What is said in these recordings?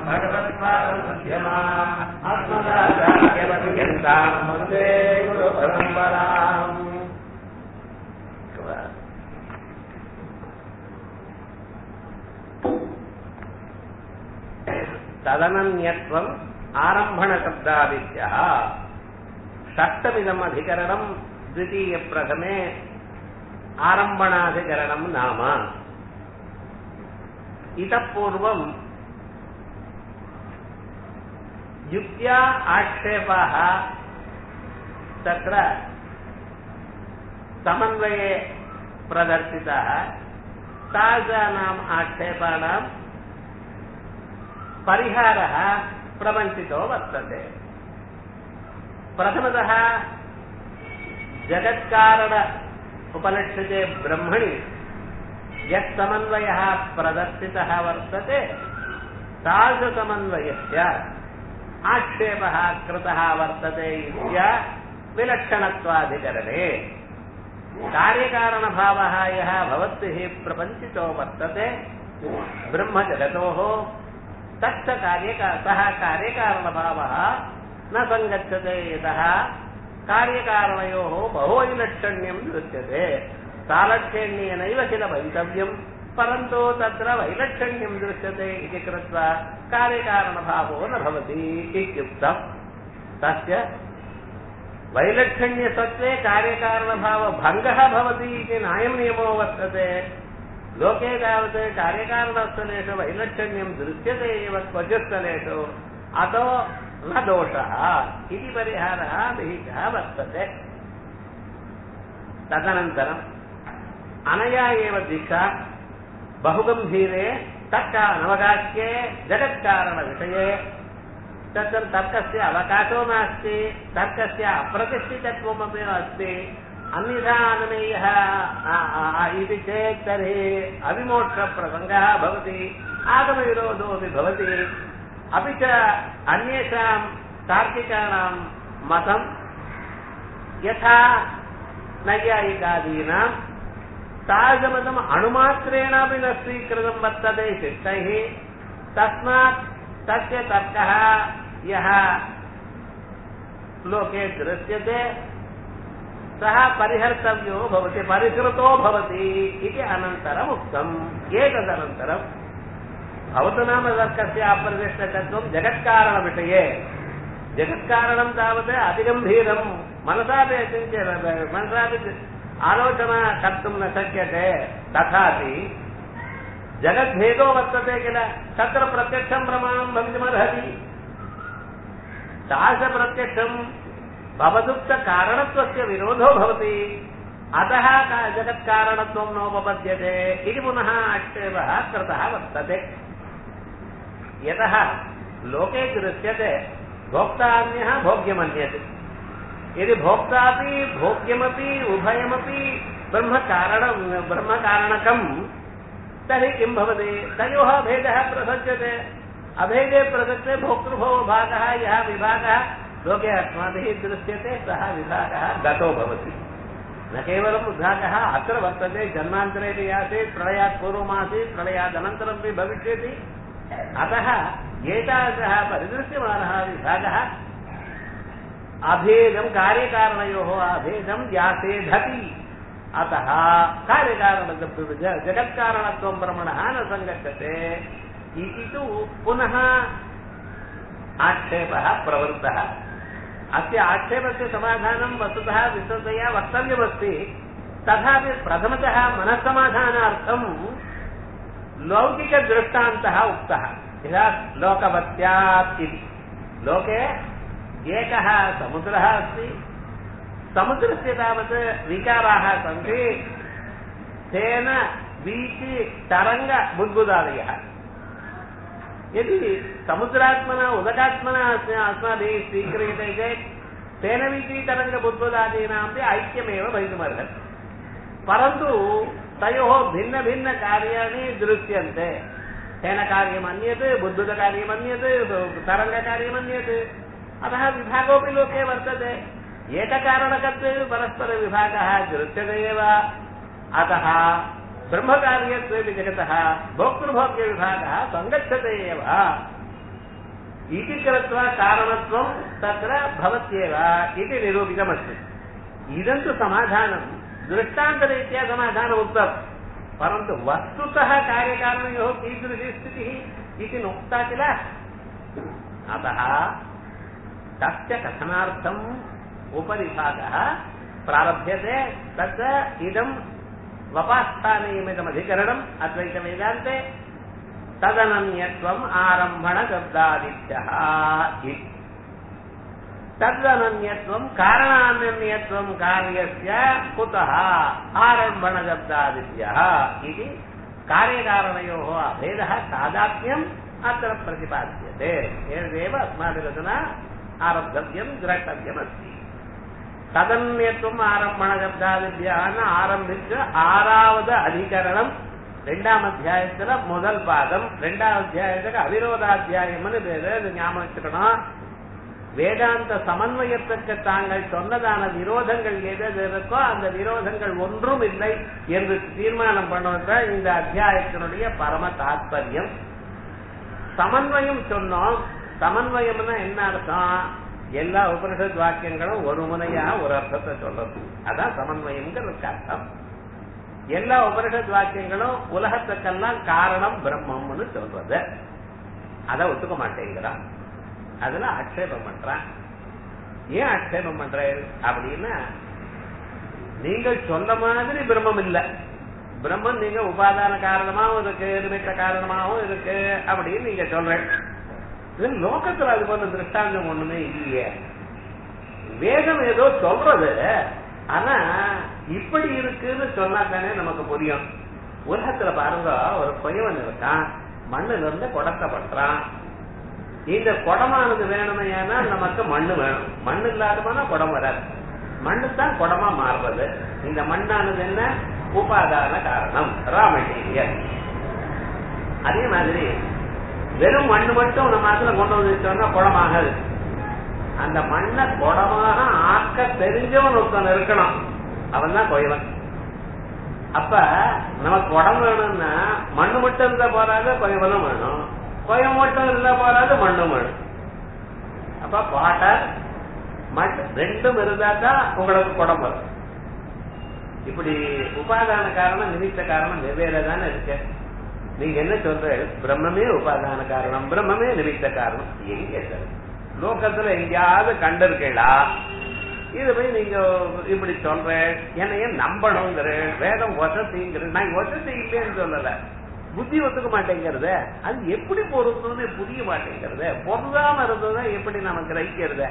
भगवत्पादमध्यमा अस्मदाचार्यपर्यन्ताम् वन्दे गुरुपरम्पराम् तदनन्यत्वम् आरम्भणशब्दादित्यः षष्टमिदम् अधिकरणम् द्वितीयप्रथमे आरम्भणाधिकरणम् नाम इतः पूर्वम् युक्त्या आक्षेपाः तत्र समन्वये प्रदर्शिताः तादृशानाम् आक्षेपाणाम् परिहारः प्रवञ्चितो वर्तते प्रथमतः जगत्कारण उपलक्ष्यते ब्रह्मणि यत् समन्वयः प्रदर्शितः वर्तते तादृशसमन्वयस्य आक्षेपः कृतः वर्तते इत्य विलक्षणत्वाधिकरणे कार्यकारणभावः यः भवद्भिः प्रपञ्चितो वर्तते ब्रह्मजगतोः तच्च कार्यका सः कार्यकारणभावः न सङ्गच्छते यतः कार्यकारणयोः बहुवैलक्षण्यम् दृश्यते सालक्षण्येनैव किल भवितव्यम् परन्तु तत्र वैलक्षण्यम् दृश्यते इति कृत्वा कार्यकारणभावो न भवति इत्युक्तम् तस्य वैलक्षण्यसत्त्वे कार्यकारणभावभङ्गः भवति इति नायम् नियमो वर्तते लोके तावत् कार्यकारणस्थलेषु वैलक्षण्यम् दृश्यते एव क्वचित्स्थलेषु अतो न दोषः इति परिहारः विहितः वर्तते तदनन्तरम् अनया एव दिशा बहुगम्भीरे तर्क अनवकाश्ये जगत्कारणविषये तत्र तर्कस्य अवकाशो नास्ति तर्कस्य अप्रतिष्ठितत्वमपि अस्ति अन्यथा अनमेयः इति चेत् तर्हि अविमोक्षप्रसङ्गः भवति आगमविरोधोऽपि भवति अपि च अन्येषां तार्किकाणां मतं यथा नैयायिकादीनां तादृशमतम् अणुमात्रेणापि न स्वीकृतं वर्तते शिष्टैः तस्मात् तस्य तर्कः यः लोके दृश्यते सः परिहर्तव्यो भवति परिहृतो भवति इति अनन्तरम् उक्तम् एतदनन्तरम् भवतु नाम तर्कस्य अप्रदिष्टतत्त्वं जगत्कारणविषये जगत्कारणं तावत् अतिगम्भीरं मनसापि चिन्त्य मनसापि आलोचना कर्तुं न शक्यते तथापि जगद्भेदो वर्तते किल तत्र प्रत्यक्षं प्रमाणं भवितुमर्हति तादृशप्रत्यक्षं भवदुक्तकारणत्वस्य विरोधो भवति अतः जगत्कारणत्वं नोपपद्यते इति पुनः आक्षेपः कृतः वर्तते यतः लोके दृश्यते भोक्तान्यः भोग्यमन्यते यदि भोक्तापि भोग्यमपि उभयमपि ब्रह्मकारणं ब्रह्मकारणकम् तर्हि किं भवति तयोः भेदः प्रसज्यते अभेदे प्रसक्ते भोक्तृभवभागः यः विभागः लोके अस्माभिः दृश्यते सः विभागः गतो भवति न केवलं विभागः अत्र वर्तते जन्मान्तरेपि आसीत् प्रलयात् पूर्वमासीत् प्रलयादनन्तरमपि भविष्यति अतः एतादृशः परिदृश्यमानः विभागः अभेदं कार्यकारणयोः अभेदं व्यासेधति अतः कार्यकारण जगत्कारणत्वं भ्रमणः न सङ्गच्छते इति तु पुनः आक्षेपः प्रवृत्तः अस्य आक्षेपस्य समाधानं वस्तुतः विस्तृतया वक्तव्यमस्ति तथापि प्रथमतः मनःसमाधानार्थं लौकिकदृष्टान्तः उक्तः यदा लोकवत्यात् इति लोके एकः समुद्रः अस्ति समुद्रस्य तावत् विकाराः सन्ति तेन वीचि तरङ्ग बुद्बुदादयः यदि समुद्रात्मना उदकात्मना अस्माभिः स्वीक्रियते चेत् तेन वीचि तरङ्गबुद्बुदादीनामपि ऐक्यमेव भवितुमर्हति परन्तु तयोः भिन्नभिन्नकार्याणि दृश्यन्ते तेन कार्यमन्यत् बुद्बुदकार्यमन्यत् तरङ्गकार्यमन्यत् अतः विभागोऽपि लोके वर्तते एककारणकत्वे परस्परविभागः दृश्यते एव अतः ब्रह्मकार्यत्वेपि जगतः भोक्तृभोग्यविभागः सङ्गच्छते एव इति कृत्वा कारणत्वं तत्र भवत्येव इति निरूपितमस्ति इदं तु समाधानं दृष्टान्तरीत्या समाधानम् उक्तम् परन्तु वस्तुतः कार्यकारणयोः कीदृशी स्थितिः इति नोक्ता किल अतः तस्य कथनार्थम् उपरिभागः प्रारभ्यते तत्र इदं वपास्थानीयमिदमधिकरणम् अद्वैतवेदान्ते तदनन्यत्वम् आरम्भणशब्दादित्यः इति तदनन्यत्वम् कारणान्यन्यत्वम् कार्यस्य कुतः आरम्भणशब्दादित्यः इति कार्यकारणयोः अभेदः तादात्म्यम् अत्र प्रतिपाद्यते एतदेव अस्माभिरचना आरब्धव्यम् द्रष्टव्यमस्ति ததன்யத்துவம் ஆரம்பண சப்தாதித்யான ஆரம்பிச்சு ஆறாவது அதிகரணம் ரெண்டாம் அத்தியாயத்துல முதல் பாதம் ரெண்டாம் அத்தியாயத்துக்கு அவிரோதாத்தியாயம்னு பேரு இது ஞாபகம் வச்சுக்கணும் வேதாந்த சமன்வயத்துக்கு தாங்கள் சொன்னதான விரோதங்கள் எது எது இருக்கோ அந்த விரோதங்கள் ஒன்றும் இல்லை என்று தீர்மானம் பண்ணுவதுதான் இந்த அத்தியாயத்தினுடைய பரம தாத்பரியம் சமன்வயம் சொன்னோம் சமன்வயம்னா என்ன அர்த்தம் எல்லா உபனிஷத் வாக்கியங்களும் ஒரு முனையா ஒரு அர்த்தத்தை சொல்றது அதான் சமன்வயம்ங்கிறதுக்கு அர்த்தம் எல்லா உபனிஷத் வாக்கியங்களும் உலகத்துக்கெல்லாம் காரணம் பிரம்மம்னு சொல்றது அதை ஒத்துக்க மாட்டேங்கிறான் அதுல ஆட்சேபம் பண்றான் ஏன் ஆட்சேபம் பண்றேன் அப்படின்னா நீங்கள் சொன்ன மாதிரி பிரம்மம் இல்ல பிரம்மன் நீங்க உபாதான காரணமாவும் இருக்கு நிமித்த காரணமாவும் இருக்கு அப்படின்னு நீங்க சொல்றேன் இது லோகத்துல அது போல திருஷ்டாந்தம் ஒண்ணுமே இல்லையே வேதம் ஏதோ சொல்றது ஆனா இப்படி இருக்குன்னு சொன்னா தானே நமக்கு புரியும் உலகத்துல பாருங்க ஒரு பையவன் இருக்கான் மண்ணுல இருந்து குடத்தை பண்றான் இந்த குடமானது வேணுமையானா நமக்கு மண்ணு வேணும் மண்ணு இல்லாதமான குடம் வராது மண்ணு தான் குடமா மாறுறது இந்த மண்ணானது என்ன உபாதான காரணம் ரா மெட்டீரியல் அதே மாதிரி வெறும் மண்ணு மட்டும் நம்ம அதுல கொண்டு வந்து வச்சோம்னா குடமாகாது அந்த மண்ணை குடமாக ஆக்க தெரிஞ்சவன் ஒருத்தன் இருக்கணும் அவன் தான் கொயவன் அப்ப நமக்கு குடம் வேணும்னா மண்ணு மட்டும் இருந்தா போறாது கொயவனும் வேணும் கொயம் மட்டும் இருந்தா போறாது மண்ணும் வேணும் அப்ப வாட்டர் மண் ரெண்டும் இருந்தா தான் உங்களுக்கு குடம் வரும் இப்படி உபாதான காரணம் நிமித்த காரணம் வெவ்வேறு தானே இருக்கு நீங்க என்ன சொல்ற பிரம்மமே உபாதான காரணம் பிரம்மமே நிமித்த காரணம் எங்க சார் லோகத்துல எங்கேயாவது கண்டிருக்கீங்களா இது போய் நீங்க இப்படி சொல்ற என்னைய நம்பணுங்கிற வேதம் வசதிங்கிற நான் வசதி இல்லைன்னு சொல்லல புத்தி ஒத்துக்க மாட்டேங்கிறத அது எப்படி பொருந்ததுன்னு புரிய மாட்டேங்கிறத பொருந்தாம இருந்ததை எப்படி நம்ம கிரகிக்கிறது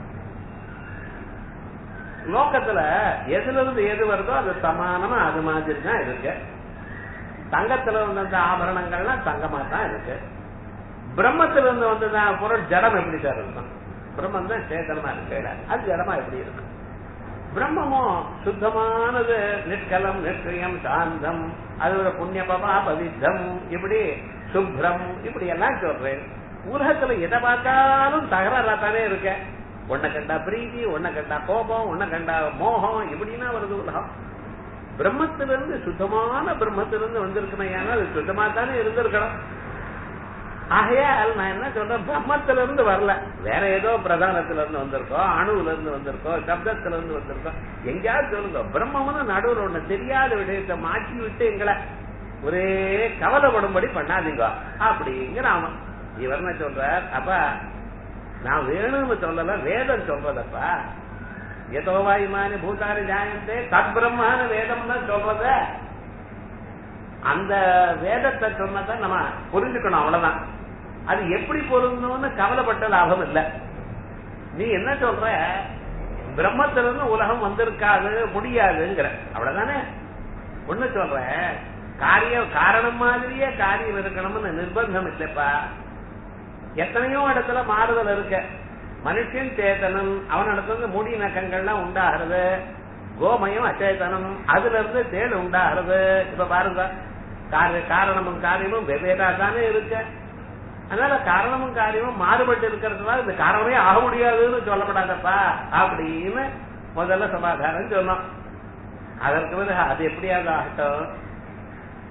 லோகத்துல எதுல இருந்து எது வருதோ அது சமானமா அது மாதிரி தான் இருக்கு தங்கத்துல இருந்து வந்த ஆபரணங்கள்லாம் தங்கமா தான் இருக்கு பிரம்மத்துல இருந்து வந்ததா பொருள் ஜடம் எப்படி சார் இருக்கும் பிரம்மம் தான் சேதனமா இருக்கு அது ஜடமா எப்படி இருக்கு பிரம்மமும் சுத்தமானது நிற்கலம் நிஷ்கிரியம் சாந்தம் அது ஒரு புண்ணிய பபா பவித்தம் இப்படி சுப்ரம் இப்படி எல்லாம் சொல்றேன் உலகத்துல எதை பார்த்தாலும் தகராறா தானே இருக்க உன்னை கண்டா பிரீதி உன்னை கண்டா கோபம் உன்னை கண்டா மோகம் இப்படின்னா வருது உலகம் பிரம்மத்திலிருந்து சுத்தமான பிரம்மத்திலிருந்து வந்திருக்குமே அது சுத்தமா தானே இருந்திருக்கணும் ஆகையால் நான் என்ன சொல்றேன் பிரம்மத்தில இருந்து வரல வேற ஏதோ பிரதானத்துல இருந்து வந்திருக்கோம் அணுவுல இருந்து வந்திருக்கோம் சப்தத்துல இருந்து வந்திருக்கோம் எங்கேயாவது சொல்லுங்க பிரம்மம்னு நடுவில் ஒண்ணு தெரியாத விஷயத்தை மாற்றி விட்டு எங்களை ஒரே கவலைப்படும்படி பண்ணாதீங்க அப்படிங்கிற அவன் இவர் என்ன சொல்றார் அப்ப நான் வேணும்னு சொல்லல வேதம் சொல்றதப்பா எதோவாயுமானி பூதாரி ஜாயந்தே தத் பிரம்மான வேதம் தான் சொல்றத அந்த வேதத்தை சொன்னதை நம்ம புரிஞ்சுக்கணும் அவ்வளவுதான் அது எப்படி பொருந்தணும்னு கவலைப்பட்ட லாபம் இல்ல நீ என்ன சொல்ற பிரம்மத்திலிருந்து உலகம் வந்திருக்காது முடியாதுங்கிற அவ்வளவுதானே ஒண்ணு சொல்ற காரியம் காரணம் மாதிரியே காரியம் இருக்கணும்னு நிர்பந்தம் இல்லப்பா எத்தனையோ இடத்துல மாறுதல் இருக்க மனுஷன் சேத்தனம் அவனிடத்துல முடி நக்கங்கள்லாம் உண்டாகிறது கோமயம் அச்சேதனம் அதுல இருந்து தேடு உண்டாகிறது இப்ப பாருங்க காரணமும் காரியமும் வெவ்வேறா தானே இருக்கு அதனால காரணமும் காரியமும் மாறுபட்டு இருக்கிறதுனால இந்த காரணமே ஆக முடியாதுன்னு சொல்லப்படாதப்பா அப்படின்னு முதல்ல சமாதானம் சொன்னோம் அதற்கு பிறகு அது எப்படியாவது ஆகட்டும்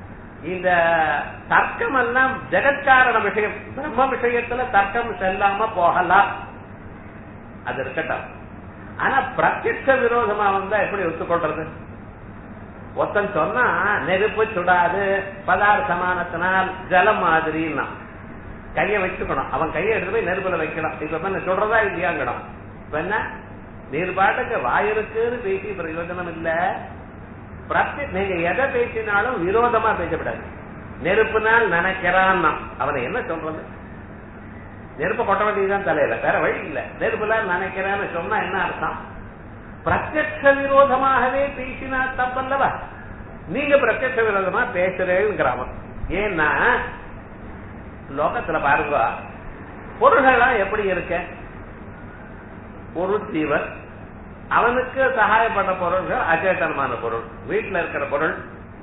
இந்த தர்க்கம் எல்லாம் ஜெகத்காரண விஷயம் பிரம்ம விஷயத்துல தர்க்கம் செல்லாம போகலாம் அது இருக்கட்டும் ஆனா பிரத்யட்ச விரோதமா வந்தா எப்படி ஒத்துக்கொள்றது ஒருத்தன் சொன்னா நெருப்பு சுடாது பதார்த்தமானத்தினால் ஜலம் மாதிரின்னா கையை வச்சுக்கணும் அவன் கையை எடுத்து போய் நெருப்புல வைக்கணும் இப்ப என்ன சொல்றதா இல்லையாங்கணும் இப்ப என்ன நீர் பாட்டுக்கு வாயிருக்குன்னு பேசி பிரயோஜனம் இல்ல பிரத்ய நீங்க எதை பேசினாலும் விரோதமா பேசப்படாது நெருப்புனால் நினைக்கிறான்னா அவனை என்ன சொல்றது நெருப்ப கொட்ட வேண்டியதுதான் தலையில வேற வழி இல்ல நெருப்புல நினைக்கிறேன்னு சொன்னா என்ன அர்த்தம் பிரத்யட்ச விரோதமாகவே பேசினா தப்பல்லவா நீங்க பிரத்யட்ச விரோதமா பேசுறேங்கிறாம ஏன்னா லோகத்துல பாருங்க பொருள்கள்லாம் எப்படி இருக்க ஒரு ஜீவன் அவனுக்கு சகாயப்பட்ட பொருள்கள் அச்சேதனமான பொருள் வீட்டுல இருக்கிற பொருள்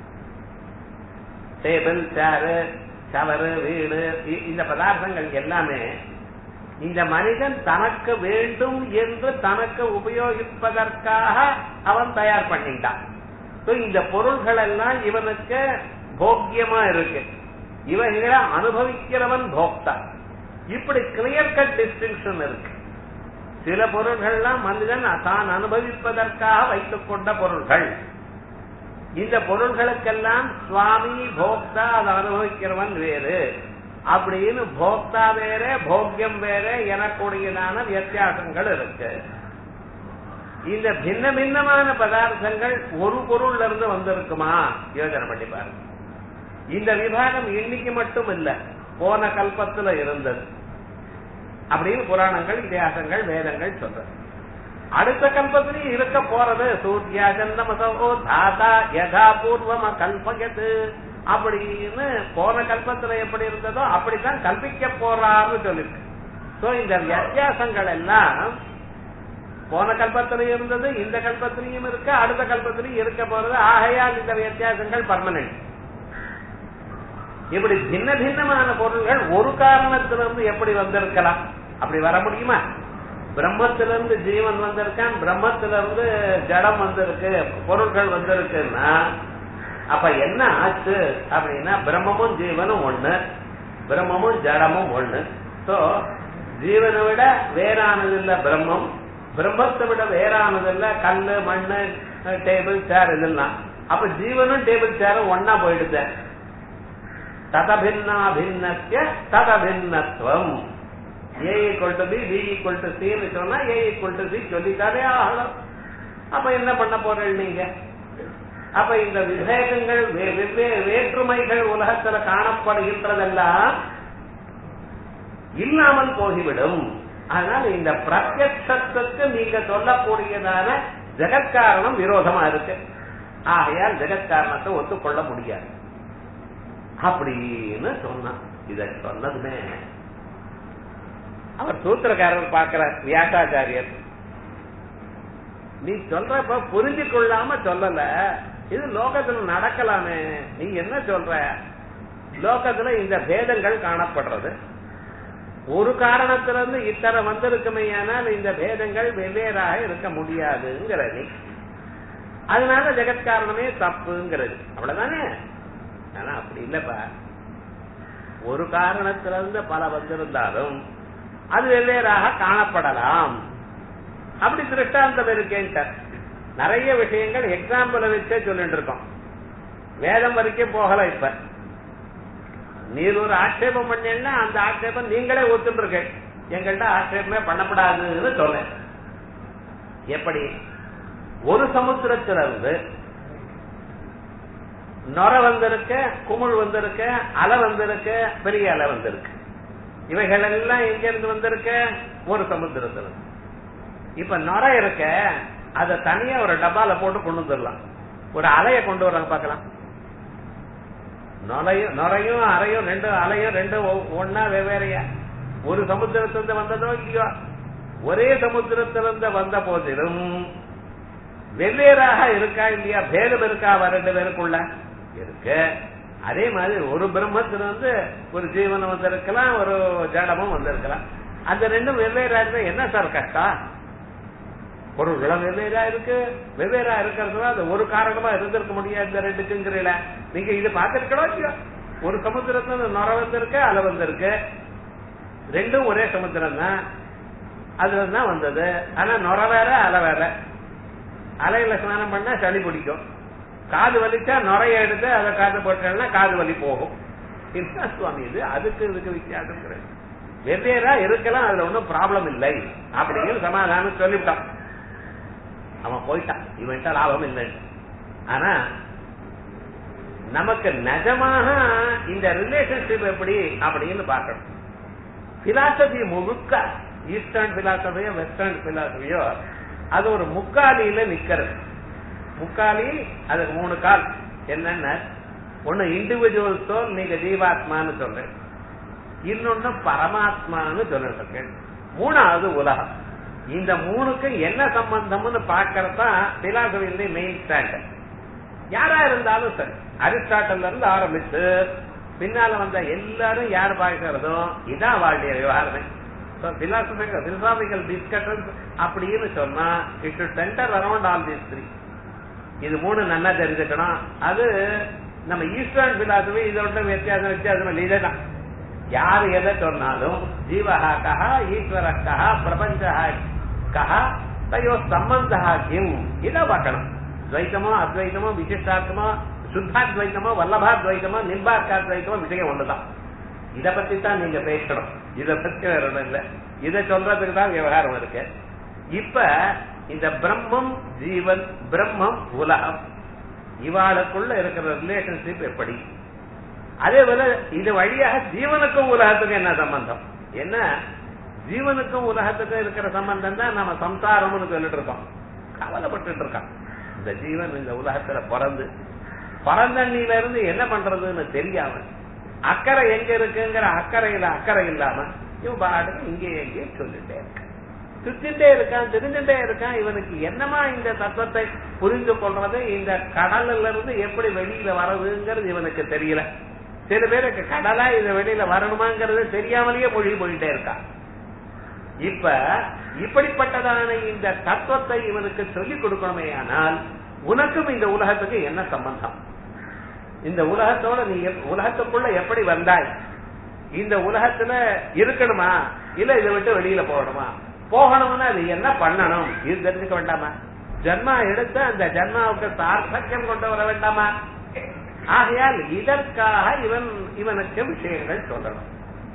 டேபிள் சேரு சவரு வீடு இ- இந்த பதார்த்தங்கள் எல்லாமே இந்த மனிதன் தனக்கு வேண்டும் என்று தனக்கு உபயோகிப்பதற்காக அவன் தயார் பண்ணிட்டான் So, இந்த பொருள்கள் எல்லாம் இவனுக்கு போக்கியமா இருக்கு இவங்களை அனுபவிக்கிறவன் போக்தா இப்படி கிளியர் கட் டிஸ்டிங்ஷன் இருக்கு சில பொருள்கள்லாம் மனிதன் தான் அனுபவிப்பதற்காக வைத்துக் கொண்ட பொருள்கள் இந்த பொருள்களுக்கெல்லாம் சுவாமி போக்தா அதை அனுபவிக்கிறவன் வேறு அப்படின்னு போக்தா வேற போக்கியம் வேற எனக்கூடியதான வித்தியாசங்கள் இருக்கு இந்த பின்ன பின்னமான பதார்த்தங்கள் ஒரு பொருள்ல இருந்து வந்திருக்குமா யோசனை பண்ணி பாருங்க இந்த விவாதம் இன்னைக்கு மட்டும் இல்ல போன கல்பத்துல இருந்தது அப்படின்னு புராணங்கள் இதிகாசங்கள் வேதங்கள் சொல்றது அடுத்த கல்பத்திலையும் இருக்க போறது சூர்யா சந்தமசோ தாதா யதா பூர்வம கல்பகத்து அப்படின்னு போன கல்பத்துல எப்படி இருந்ததோ அப்படித்தான் கல்பிக்க போறான்னு சொல்லிருக்கு சோ இந்த வித்தியாசங்கள் எல்லாம் போன கல்பத்திலையும் இருந்தது இந்த கல்பத்திலையும் இருக்கு அடுத்த கல்பத்திலையும் இருக்க போறது ஆகையால் இந்த வித்தியாசங்கள் பர்மனன்ட் இப்படி பின்ன பின்னமான பொருள்கள் ஒரு காரணத்திலிருந்து எப்படி வந்திருக்கலாம் அப்படி வர முடியுமா பிரம்மத்திலிருந்து ஜீவன் வந்திருக்கான் பிரம்மத்திலிருந்து ஜடம் வந்திருக்கு பொருள்கள் வந்திருக்குன்னா அப்ப என்ன ஆச்சு அப்படின்னா பிரம்மமும் ஜீவனும் ஒண்ணு பிரம்மமும் ஜடமும் ஒண்ணு சோ ஜீவனை விட வேறானது இல்ல பிரம்மம் பிரம்மத்தை விட வேறானது இல்ல கல்லு மண்ணு டேபிள் சேர் இதெல்லாம் அப்ப ஜீவனும் டேபிள் சேரும் ஒன்னா போயிடுது ததபின்னா பின்னஸ்ய ததபின்னத்துவம் A equal to B B equal to சின்னு சொன்னா ஏ ஈக்குவல் டு சி சொல்லித்தானே ஆகணும் அப்ப என்ன பண்ண போறீங்க நீங்க அப்ப இந்த விவேகங்கள் வே- வெவ்வேறு வேற்றுமைகள் உலகத்துல காணப்படுகின்றதெல்லாம் இல்லாமல் போகிவிடும் அதனால இந்த பிரத்யட்சத்துக்கு நீங்க சொல்லக்கூடியதான ஜெகத்காரணம் விரோதமா இருக்கு ஆகையால் ஜெகத்காரணத்தை ஒத்துக்கொள்ள முடியாது அப்படின்னு சொன்னான் இத சொன்னதுமே அவர் சூத்திரக்காரர் பார்க்கிறார் வியாசாச்சாரியர் நீ சொல்றப்ப புரிஞ்சு கொள்ளாம சொல்லல இது லோகத்துல நடக்கலாமே நீ என்ன சொல்ற லோகத்துல இந்த பேதங்கள் காணப்படுறது ஒரு காரணத்திலிருந்து இத்தனை வந்திருக்குமையானால் இந்த பேதங்கள் வெவ்வேறாக இருக்க முடியாதுங்கிற நீ அதனால ஜெகத்காரணமே தப்புங்கிறது அவ்வளவுதானே ஆனா அப்படி இல்லப்பா ஒரு காரணத்திலிருந்து பல வந்திருந்தாலும் அது வெவ்வேறாக காணப்படலாம் அப்படி திருஷ்டாந்தம் இருக்கேன்ட்ட நிறைய விஷயங்கள் எக்ஸாம்பிள வச்சே சொல்லிட்டு இருக்கோம் வேதம் வரைக்கும் போகல இப்ப நீர் ஒரு ஆட்சேபம் பண்ணீங்கன்னா அந்த ஆட்சேபம் நீங்களே ஒத்துட்டு இருக்க எங்கள்கிட்ட ஆட்சேபமே பண்ணப்படாதுன்னு சொன்னேன் எப்படி ஒரு சமுத்திரத்திலிருந்து நொர வந்திருக்க குமிழ் வந்திருக்க அலை வந்திருக்க பெரிய அலை வந்திருக்கு இவைகள் எல்லாம் எங்க இருந்து வந்திருக்க ஒரு சமுத்திரத்துல இப்ப நொர இருக்க அத தனியா ஒரு டப்பால போட்டு கொண்டு வந்துடலாம் ஒரு அலைய கொண்டு வர்றாங்க பாக்கலாம் நொரையும் நொரையும் அறையும் ரெண்டு அலையும் ரெண்டு ஒ- ஒண்ணா வெவ்வேறையா ஒரு சமுத்திரத்திலிருந்து வந்ததோ இல்லையோ ஒரே சமுத்திரத்திலிருந்து வந்த போதிலும் வெவ்வேறாக இருக்கா இல்லையா பேதம் இருக்கா அவ ரெண்டு பேருக்குள்ள இருக்கு அதே மாதிரி ஒரு பிரம்மத்திலிருந்து ஒரு ஜீவனம் வந்திருக்கலாம் ஒரு ஜடமும் வந்திருக்கலாம் அந்த ரெண்டும் வெவ்வேறா இருந்தா என்ன சார் கஷ்டம் பொருள்களும் வெவ்வேறா இருக்கு வெவ்வேறா இருக்கிறதுனால அது ஒரு காரணமா இருந்திருக்க முடியாது இந்த ரெண்டுக்குங்கிறீல நீங்க இது பார்த்திருக்கணும் இல்லையா ஒரு சமுத்திரத்துல நுர வந்திருக்கு அலை வந்திருக்கு ரெண்டும் ஒரே சமுத்திரம் தான் அதுல தான் வந்தது ஆனா நுர வேற அலை வேற அலையில ஸ்நானம் பண்ணா சளி பிடிக்கும் காது வலிச்சா நுரைய எடுத்து அதை காது போட்டா காது வலி போகும் என்ன சுவாமி இது அதுக்கு இதுக்கு வித்தியாசம் வெவ்வேறா இருக்கலாம் அதுல ஒன்றும் ப்ராப்ளம் இல்லை அப்படின்னு சமாதானம் சொல்லிவிட்டான் அவன் போயிட்டான் இவன்கிட்ட லாபம் இல்லை ஆனா நமக்கு நிஜமாக இந்த ரிலேஷன்ஷிப் எப்படி அப்படின்னு பார்க்கணும் பிலாசபி முழுக்க ஈஸ்டர்ன் பிலாசபியோ வெஸ்டர்ன் பிலாசபியோ அது ஒரு முக்காலியில நிக்கிறது முக்காலி அதுக்கு மூணு கால் என்னென்ன ஒண்ணு இண்டிவிஜுவல் சோல் நீங்க ஜீவாத்மான்னு சொல்றேன் இன்னொன்னு பரமாத்மான்னு சொல்லிட்டு மூணாவது உலகம் இந்த மூணுக்கு என்ன சம்பந்தம்னு பாக்கிறதா பிலாசபியில மெயின் ஸ்டாண்டர்ட் யாரா இருந்தாலும் சரி அரிஸ்டாட்டல்ல இருந்து ஆரம்பிச்சு பின்னால வந்த எல்லாரும் யார் பார்க்கிறதோ இதான் வாழ்க்கைய விவகாரமே பிலாசபிக்கல் பிலாசபிக்கல் டிஸ்கஷன்ஸ் அப்படின்னு சொன்னா it should center around all these three இது மூணு நல்லா தெரிஞ்சுக்கணும் அது நம்ம ஈஸ்டர்ன் பிலாசபி இதோட வித்தியாசம் வித்தியாசம் இல்லை இதேதான் யார் எதை சொன்னாலும் ஜீவஹா கஹா ஈஸ்வர கஹா பிரபஞ்ச கஹா தயோ சம்பந்தா கிம் இதை பார்க்கணும் துவைத்தமோ அத்வைத்தமோ விசிஷ்டாத்மோ சுத்தாத்வைத்தமோ வல்லபாத்வைத்தமோ நிர்பாக்காத்வைத்தமோ விஷயம் ஒண்ணுதான் இத பத்தி தான் நீங்க பேசணும் இத பத்தி வேற ஒண்ணும் இல்ல இத சொல்றதுக்கு தான் விவகாரம் இருக்கு இப்ப இந்த பிரம்மம் ஜீவன் பிரம்மம் உலகம் இவாளுக்குள்ள இருக்கிற ரிலேஷன்ஷிப் எப்படி அதே போல இது வழியாக ஜீவனுக்கும் உலகத்துக்கும் என்ன சம்பந்தம் என்ன ஜீவனுக்கும் உலகத்துக்கும் இருக்கிற சம்பந்தம் தான் நம்ம சம்சாரம்னு சொல்லிட்டு இருக்கோம் கவலைப்பட்டு இருக்கான் இந்த ஜீவன் இந்த உலகத்துல பிறந்து பிறந்தண்ணில இருந்து என்ன பண்றதுன்னு தெரியாம அக்கறை எங்க இருக்குங்கிற அக்கறையில அக்கறை இல்லாம இவன் பாட்டுக்கு இங்கே எங்கே சொல்லிட்டே இருக்கான் சுத்திட்டே இருக்கான் தெரிஞ்சுட்டே இருக்கான் இவனுக்கு என்னமா இந்த தத்துவத்தை புரிந்து கொள்றது இந்த கடல்ல இருந்து எப்படி வெளியில வர்றதுங்கிறது இவனுக்கு தெரியல சில பேருக்கு கடலா இது வெளியில வரணுமாங்கிறது தெரியாமலேயே மொழி போயிட்டே இருக்கான் இப்ப இப்படிப்பட்டதான இந்த தத்துவத்தை இவனுக்கு சொல்லிக் கொடுக்கணுமே ஆனால் உனக்கும் இந்த உலகத்துக்கு என்ன சம்பந்தம் இந்த உலகத்தோட நீ உலகத்துக்குள்ள எப்படி வந்தாய் இந்த உலகத்துல இருக்கணுமா இல்ல இதை விட்டு வெளியில போகணுமா போகணும்னா அது என்ன பண்ணணும் இது தெரிஞ்சுக்க வேண்டாமா ஜன்மா எடுத்து அந்த ஜன்மாவுக்கு சார்த்தக்கியம் கொண்டு வர வேண்டாமா ஆகையால் இதற்காக இவன் இவனுக்கு விஷயங்கள் சொல்லணும்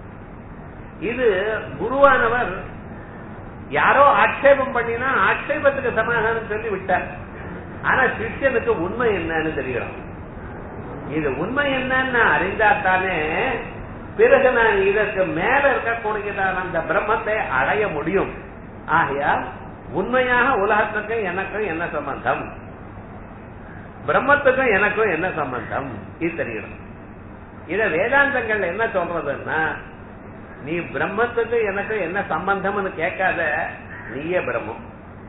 இது குருவானவர் யாரோ ஆட்சேபம் பண்ணினா ஆட்சேபத்துக்கு சமாதானம் சொல்லி விட்டார் ஆனா சிஷ்யனுக்கு உண்மை என்னன்னு தெரியணும் இது உண்மை என்னன்னு அறிந்தாத்தானே பிறகு நான் இதற்கு மேல இருக்கக்கூடியதான அந்த பிரம்மத்தை அடைய முடியும் ஆகையால் உண்மையாக உலகத்துக்கும் எனக்கும் என்ன சம்பந்தம் பிரம்மத்துக்கும் எனக்கும் என்ன சம்பந்தம் இது தெரியணும் இத வேதாந்தங்கள் என்ன சொல்றதுன்னா நீ பிரம்மத்துக்கு எனக்கு என்ன சம்பந்தம்னு கேட்காத நீயே பிரம்மம்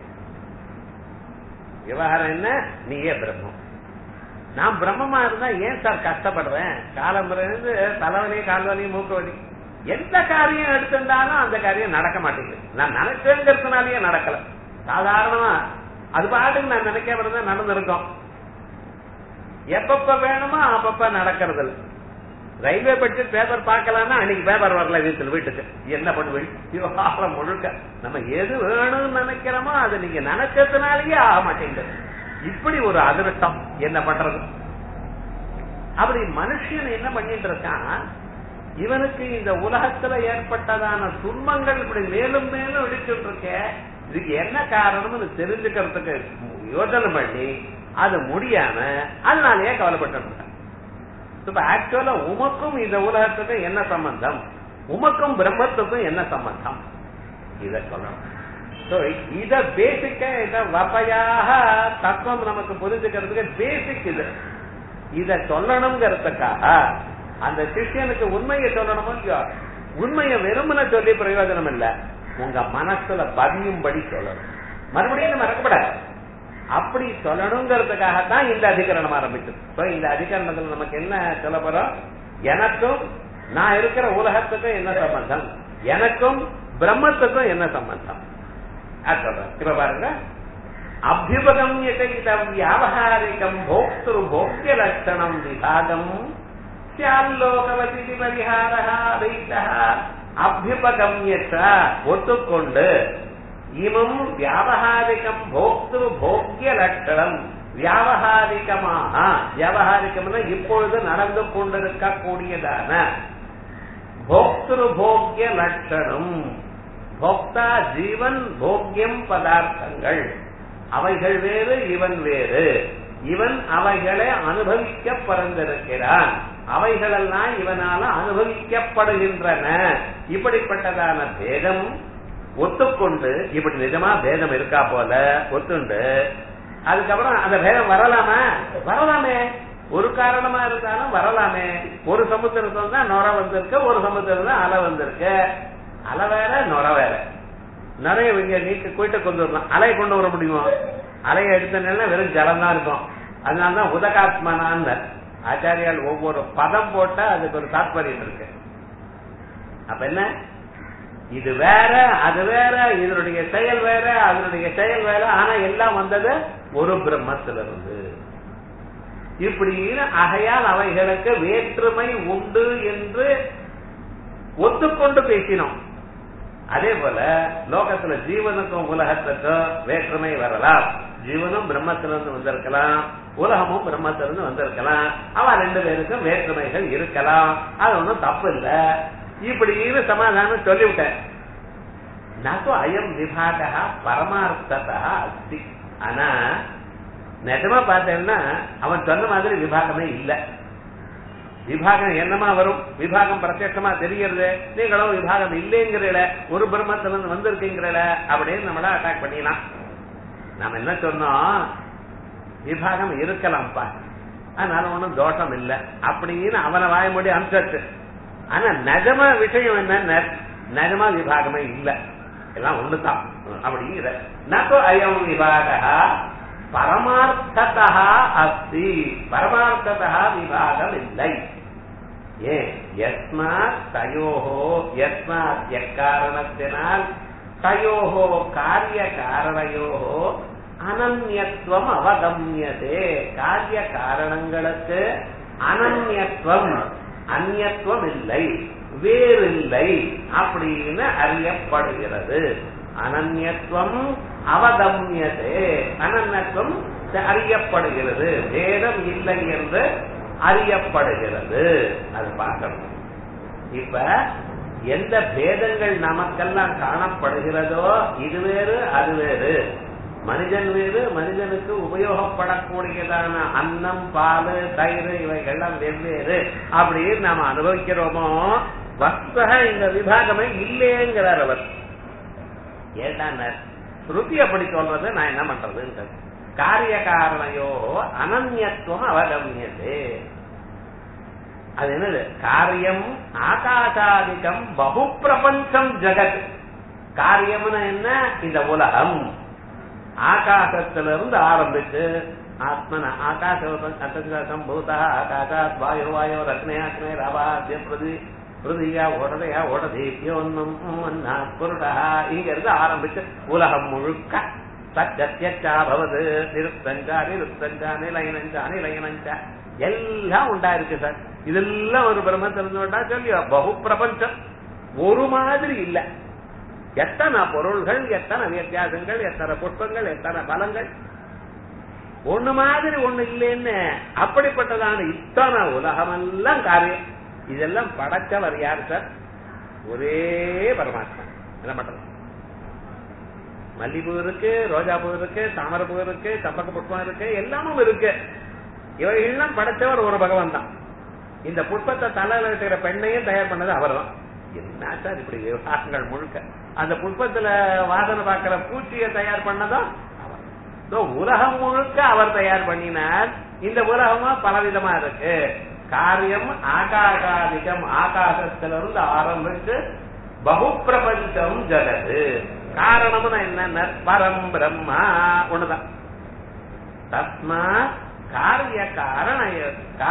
விவகாரம் என்ன நீயே பிரம்மம் நான் பிரம்மமா இருந்தா ஏன் சார் கஷ்டப்படுறேன் காலம்புறது தலைவலி கால்வலி மூக்கு வலி எந்த காரியம் எடுத்திருந்தாலும் அந்த காரியம் நடக்க மாட்டேங்குது நான் நினைச்சேங்கிறதுனாலயே நடக்கல சாதாரணமா அது பாட்டுக்கு நான் நினைக்கிறதா நடந்திருக்கோம் எப்பப்ப வேணுமோ அப்பப்ப நடக்கிறது இல்லை ரயில்வே பற்றி பேப்பர் பார்க்கலாம்னா அன்னைக்கு பேப்பர் வரல வீட்டுல வீட்டுக்கு என்ன பண்ணுவீங்க விவகாரம் முழுக்க நம்ம எது வேணும்னு நினைக்கிறோமோ அது நீங்க நினைச்சதுனாலயே ஆக மாட்டேங்குது இப்படி ஒரு அதிருஷ்டம் என்ன பண்றது அப்படி மனுஷன் என்ன பண்ணிட்டு இருக்கான் இவனுக்கு இந்த உலகத்துல ஏற்பட்டதான துன்பங்கள் இப்படி மேலும் மேலும் இடிச்சுட்டு இருக்க இதுக்கு என்ன காரணம்னு தெரிஞ்சுக்கிறதுக்கு யோசனை பண்ணி அது முடியாம அதனாலயே கவலைப்பட்டு இப்ப ஆக்சுவலா உமக்கும் இந்த உலகத்துக்கும் என்ன சம்பந்தம் உமக்கும் பிரம்மத்துக்கும் என்ன சம்பந்தம் இத சொல்லணும் இத பேசிக்க இத வப்பையாக தத்துவம் நமக்கு புரிஞ்சுக்கிறதுக்கு பேசிக் இது இத சொல்லணுங்கிறதுக்காக அந்த சிஷியனுக்கு உண்மையை சொல்லணுமோ இல்லையோ உண்மையை வெறுமன சொல்லி பிரயோஜனம் இல்ல உங்க மனசுல பதியும்படி சொல்லணும் மறுபடியும் மறக்கப்படாது அப்படி சொல்லணுங்கிறதுக்காகத்தான் இந்த அதிகரணம் ஆரம்பிச்சது இந்த அதிகரணத்துல நமக்கு என்ன சொல்ல போறோம் எனக்கும் நான் இருக்கிற உலகத்துக்கும் என்ன சம்பந்தம் எனக்கும் பிரம்மத்துக்கும் என்ன சம்பந்தம் சொல்றேன் இப்ப பாருங்க அபியுபகம்யத்தை இதம் வியாபகாரிகம் போக்திரு போக்கிய லட்சணம் விபாகம் சியால்லோகவதி பரிகாரா அதைத்தா அபியுபகம்யச்ச ஒத்துக்கொண்டு இமம் வியாபகாரிகம் போக்திரு போக்கிய லட்சணம் வியாபகாரிகமாக வியாபகாரிகம்னா இப்பொழுது நடந்து கொண்டிருக்கக்கூடியதான போக்திரு போக்கிய லட்சணம் போக்தா ஜீவன் போக்கியம் பதார்த்தங்கள் அவைகள் வேறு இவன் வேறு இவன் அவைகளை அனுபவிக்க பிறந்திருக்கிறான் அவைகளெல்லாம் இவனால அனுபவிக்கப்படுகின்றன இப்படிப்பட்டதான பேதம் ஒத்துக்கொண்டு இப்படி நிஜமா பேதம் இருக்கா போல ஒத்துண்டு அதுக்கப்புறம் அந்த பேதம் வரலாமா வரலாமே ஒரு காரணமா இருந்தாலும் வரலாமே ஒரு சமுத்திரத்துல தான் நொர வந்திருக்கு ஒரு சமுத்திரம் தான் அலை வந்திருக்கு அலை வேற நொர வேற நிறைய இங்க நீக்க போயிட்டு கொண்டு வரலாம் அலையை கொண்டு வர முடியுமா அலையை எடுத்தனா வெறும் ஜலம் தான் இருக்கும் அதனாலதான் உதகாத்மனான்னு ஆச்சாரியால் ஒவ்வொரு பதம் போட்டா அதுக்கு ஒரு தாற்பயம் இருக்கு அப்ப என்ன இது வேற அது வேற இதனுடைய செயல் வேற அதனுடைய செயல் வேற ஆனா எல்லாம் வந்தது ஒரு பிரம்மத்திலிருந்து இப்படின்னு ஆகையால் அவைகளுக்கு வேற்றுமை உண்டு என்று ஒத்துக்கொண்டு பேசினோம் அதே போல லோகத்துல ஜீவனுக்கும் உலகத்துக்கும் வேற்றுமை வரலாம் ஜீவனும் பிரம்மத்திலிருந்து வந்திருக்கலாம் உலகமும் பிரம்மத்திலிருந்து வந்திருக்கலாம் அவன் ரெண்டு பேருக்கும் வேற்றுமைகள் இருக்கலாம் அது ஒண்ணும் தப்பு இல்ல இப்படின்னு சமாதானம் சொல்லிவிட்டேன் நாக்கோ அயம் விபாகா பரமார்த்ததா அஸ்தி ஆனா நிஜமா பார்த்தேன்னா அவன் சொன்ன மாதிரி விபாகமே இல்ல விபாகம் என்னமா வரும் விபாகம் பிரத்யட்சமா தெரியறது நீங்களும் விபாகம் இல்லைங்கிறீல ஒரு பிரம்மத்திலிருந்து வந்திருக்கீங்கிறல அப்படின்னு நம்மள அட்டாக் பண்ணிடலாம் நாம என்ன சொன்னோம் விபாகம் இருக்கலாம்ப்பா அதனால ஒண்ணும் தோஷம் இல்ல அப்படின்னு அவனை வாய மூடி அனுப்பிச்சு ஆனா நிஜமா விஷயம் என்ன நிஜமா விபாகமே இல்ல எல்லாம் ஒண்ணுதான் அப்படிங்கிற நோ அயம் விபாக பரமார்த்ததா அஸ்தி பரமார்த்ததா விபாகம் இல்லை ஏன் யஸ்மாத் தயோஹோ யஸ்மாத் எக்காரணத்தினால் தயோஹோ காரிய காரணையோஹோ அனன்யத்துவம் அவகமியதே காரிய காரணங்களுக்கு அனன்யத்துவம் அந்நியத்துவம் இல்லை வேறில்லை அப்படின்னு அறியப்படுகிறது அனன்யத்துவம் அவகமியதே அனன்யத்துவம் அறியப்படுகிறது வேதம் இல்லை என்று அறியப்படுகிறது அது பார்க்கணும் இப்ப எந்த பேதங்கள் நமக்கெல்லாம் காணப்படுகிறதோ இது வேறு அது வேறு மனிதன் வேறு மனிதனுக்கு உபயோகப்படக்கூடியதான அன்னம் பால் தயிர் இவைகள்லாம் வெவ்வேறு அப்படின்னு நாம அனுபவிக்கிறோமோ வஸ்தக இந்த விபாகமே இல்லைங்கிறார் அவர் ஏன்னா ஸ்ருதி அப்படி சொல்றது நான் என்ன பண்றதுன்னு காரிய காரணையோ அனன்யத்துவம் அவகமியது அது என்னது காரியம் ஆகாசாதிகம் பகு பிரபஞ்சம் ஜெகத் காரியம்னு என்ன இந்த உலகம் ஆகாசத்திலிருந்து ஆரம்பிச்சு ஆத்மன ஆகாச சம்பூதா ஆகாசாத் வாயு வாயோ ரத்னே அக்னே ரவாத்திய பிரதி பிருதியா ஓடதையா ஓடதேபியோன்னம் புருடா இங்க இருந்து ஆரம்பிச்சு உலகம் முழுக்க சத்தியச்சாபவது நிருத்தஞ்சா நிருத்தஞ்சா நிலையனஞ்சா நிலையனஞ்சா எல்லாம் உண்டா இருக்கு சார் இதெல்லாம் ஒரு பிரம்மத்திலிருந்து உண்டா சொல்லியோ பகு பிரபஞ்சம் ஒரு மாதிரி இல்ல எத்தனை பொருள்கள் எத்தனை வித்தியாசங்கள் எத்தனை புஷ்பங்கள் எத்தனை பலங்கள் ஒண்ணு மாதிரி ஒண்ணு இல்லைன்னு அப்படிப்பட்டதான இத்தனை உலகமெல்லாம் காரியம் இதெல்லாம் படைச்சவர் யார் சார் ஒரே பரமாத்மா என்ன பண்றது மல்லிப்பூ இருக்கு ரோஜா பூ இருக்கு தாமரை பூ இருக்கு சம்பக்க புஷ்பம் இருக்கு எல்லாமும் இருக்கு இவைகள்லாம் படைச்சவர் ஒரு பகவான் தான் இந்த புஷ்பத்தை தலையில இருக்கிற பெண்ணையும் தயார் பண்ணது அவர் தான் என்ன சார் இப்படி விவகாரங்கள் முழுக்க அந்த புஷ்பத்துல வாசனை பார்க்கிற பூச்சியை தயார் பண்ணதும் அவர் உலகம் முழுக்க அவர் தயார் பண்ணினார் இந்த உலகமா பலவிதமா இருக்கு காரியம் ஆகாகாதிகம் ஆகாசத்திலிருந்து ஆரம்பிச்சு பகு பிரபஞ்சம் ஜகது காரணம்னு என்ன பரம் பிரம்மா ஒண்ணுதான் தஸ்மாத் காரிய காரண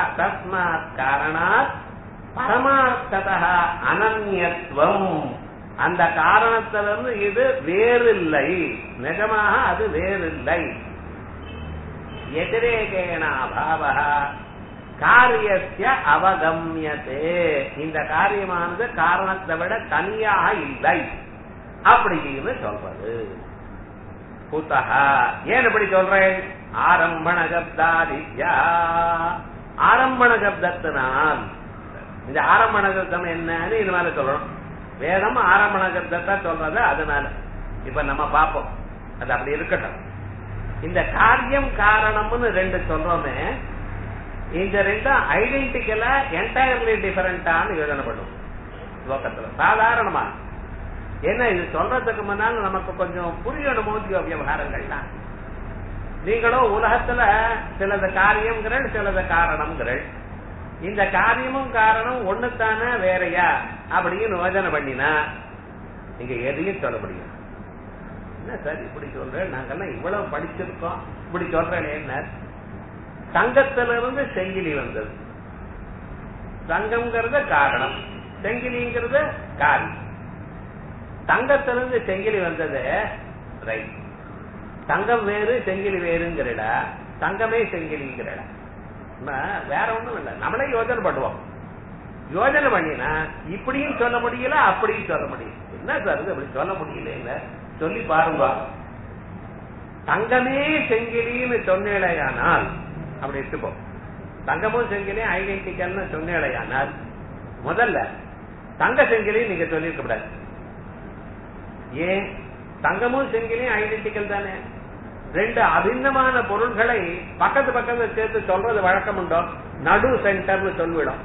தஸ்மாத் காரணாத் பரமார்த்தத அனன்யத்துவம் அந்த காரணத்திலிருந்து இது வேறில்லை நிஜமாக அது வேறில்லை எதிரேகேன அபாவ காரியஸ்ய அவகமியதே இந்த காரியமானது காரணத்தை விட தனியாக இல்லை அப்படின்னு சொல்றது புத்தகா ஏன் இப்படி சொல்றேன் ஆரம்பண சப்தாதித்யா ஆரம்பண சப்தத்தினால் இந்த ஆரம்பண சப்தம் என்னன்னு இது மேல சொல்லணும் வேதம் ஆரம்பண சப்தத்தை சொல்றது அதனால இப்ப நம்ம பார்ப்போம் அது அப்படி இருக்கட்டும் இந்த காரியம் காரணம்னு ரெண்டு சொல்றோமே இந்த ரெண்டும் ஐடென்டிக்கலா என்டையர்லி டிஃபரெண்டான்னு யோஜனை பண்ணுவோம் லோகத்துல சாதாரணமா என்ன இது சொல்றதுக்கு முன்னால் நமக்கு கொஞ்சம் புரியணும் மோதியோ விவகாரங்கள்லாம் நீங்களும் உலகத்துல சிலது காரியம்ங்கிறள் சிலது காரணம்ங்கிறள் இந்த காரியமும் காரணம் ஒண்ணுத்தானே வேறையா அப்படின்னு யோஜனை பண்ணினா நீங்க எதையும் சொல்ல முடியும் என்ன சார் இப்படி சொல்றேன் நாங்கெல்லாம் இவ்வளவு படிச்சிருக்கோம் இப்படி சொல்றேன் என்ன தங்கத்திலிருந்து செங்கிலி வந்தது தங்கம்ங்கிறது காரணம் செங்கிலிங்கிறது காரியம் தங்கத்திலிருந்து செங்கிலி வந்தது ரைட் தங்கம் வேறு செங்கிலி வேறுங்கிறட தங்கமே செங்கிலிங்கிறட வேற ஒண்ணும் இல்ல நம்மளே யோஜனை பண்ணுவோம் யோஜனை பண்ணினா இப்படியும் சொல்ல முடியல அப்படியும் சொல்ல முடியும் என்ன சார் இது அப்படி சொல்ல முடியல இல்ல சொல்லி பாருங்க தங்கமே செங்கிலின்னு சொன்னேலையானால் அப்படி எடுத்துப்போம் தங்கமும் செங்கிலியும் ஐடென்டிக்கல்னு சொன்னேலையானால் முதல்ல தங்க செங்கிலியும் நீங்க சொல்லியிருக்க கூடாது ஏன் தங்கமும் செங்கிலியும் ஐடென்டிக்கல் தானே ரெண்டு அபிந்தமான பொருள்களை பக்கத்து பக்கத்து சேர்த்து சொல்றது வழக்கம் உண்டோ நடு சென்டர்னு சொல்லிவிடும்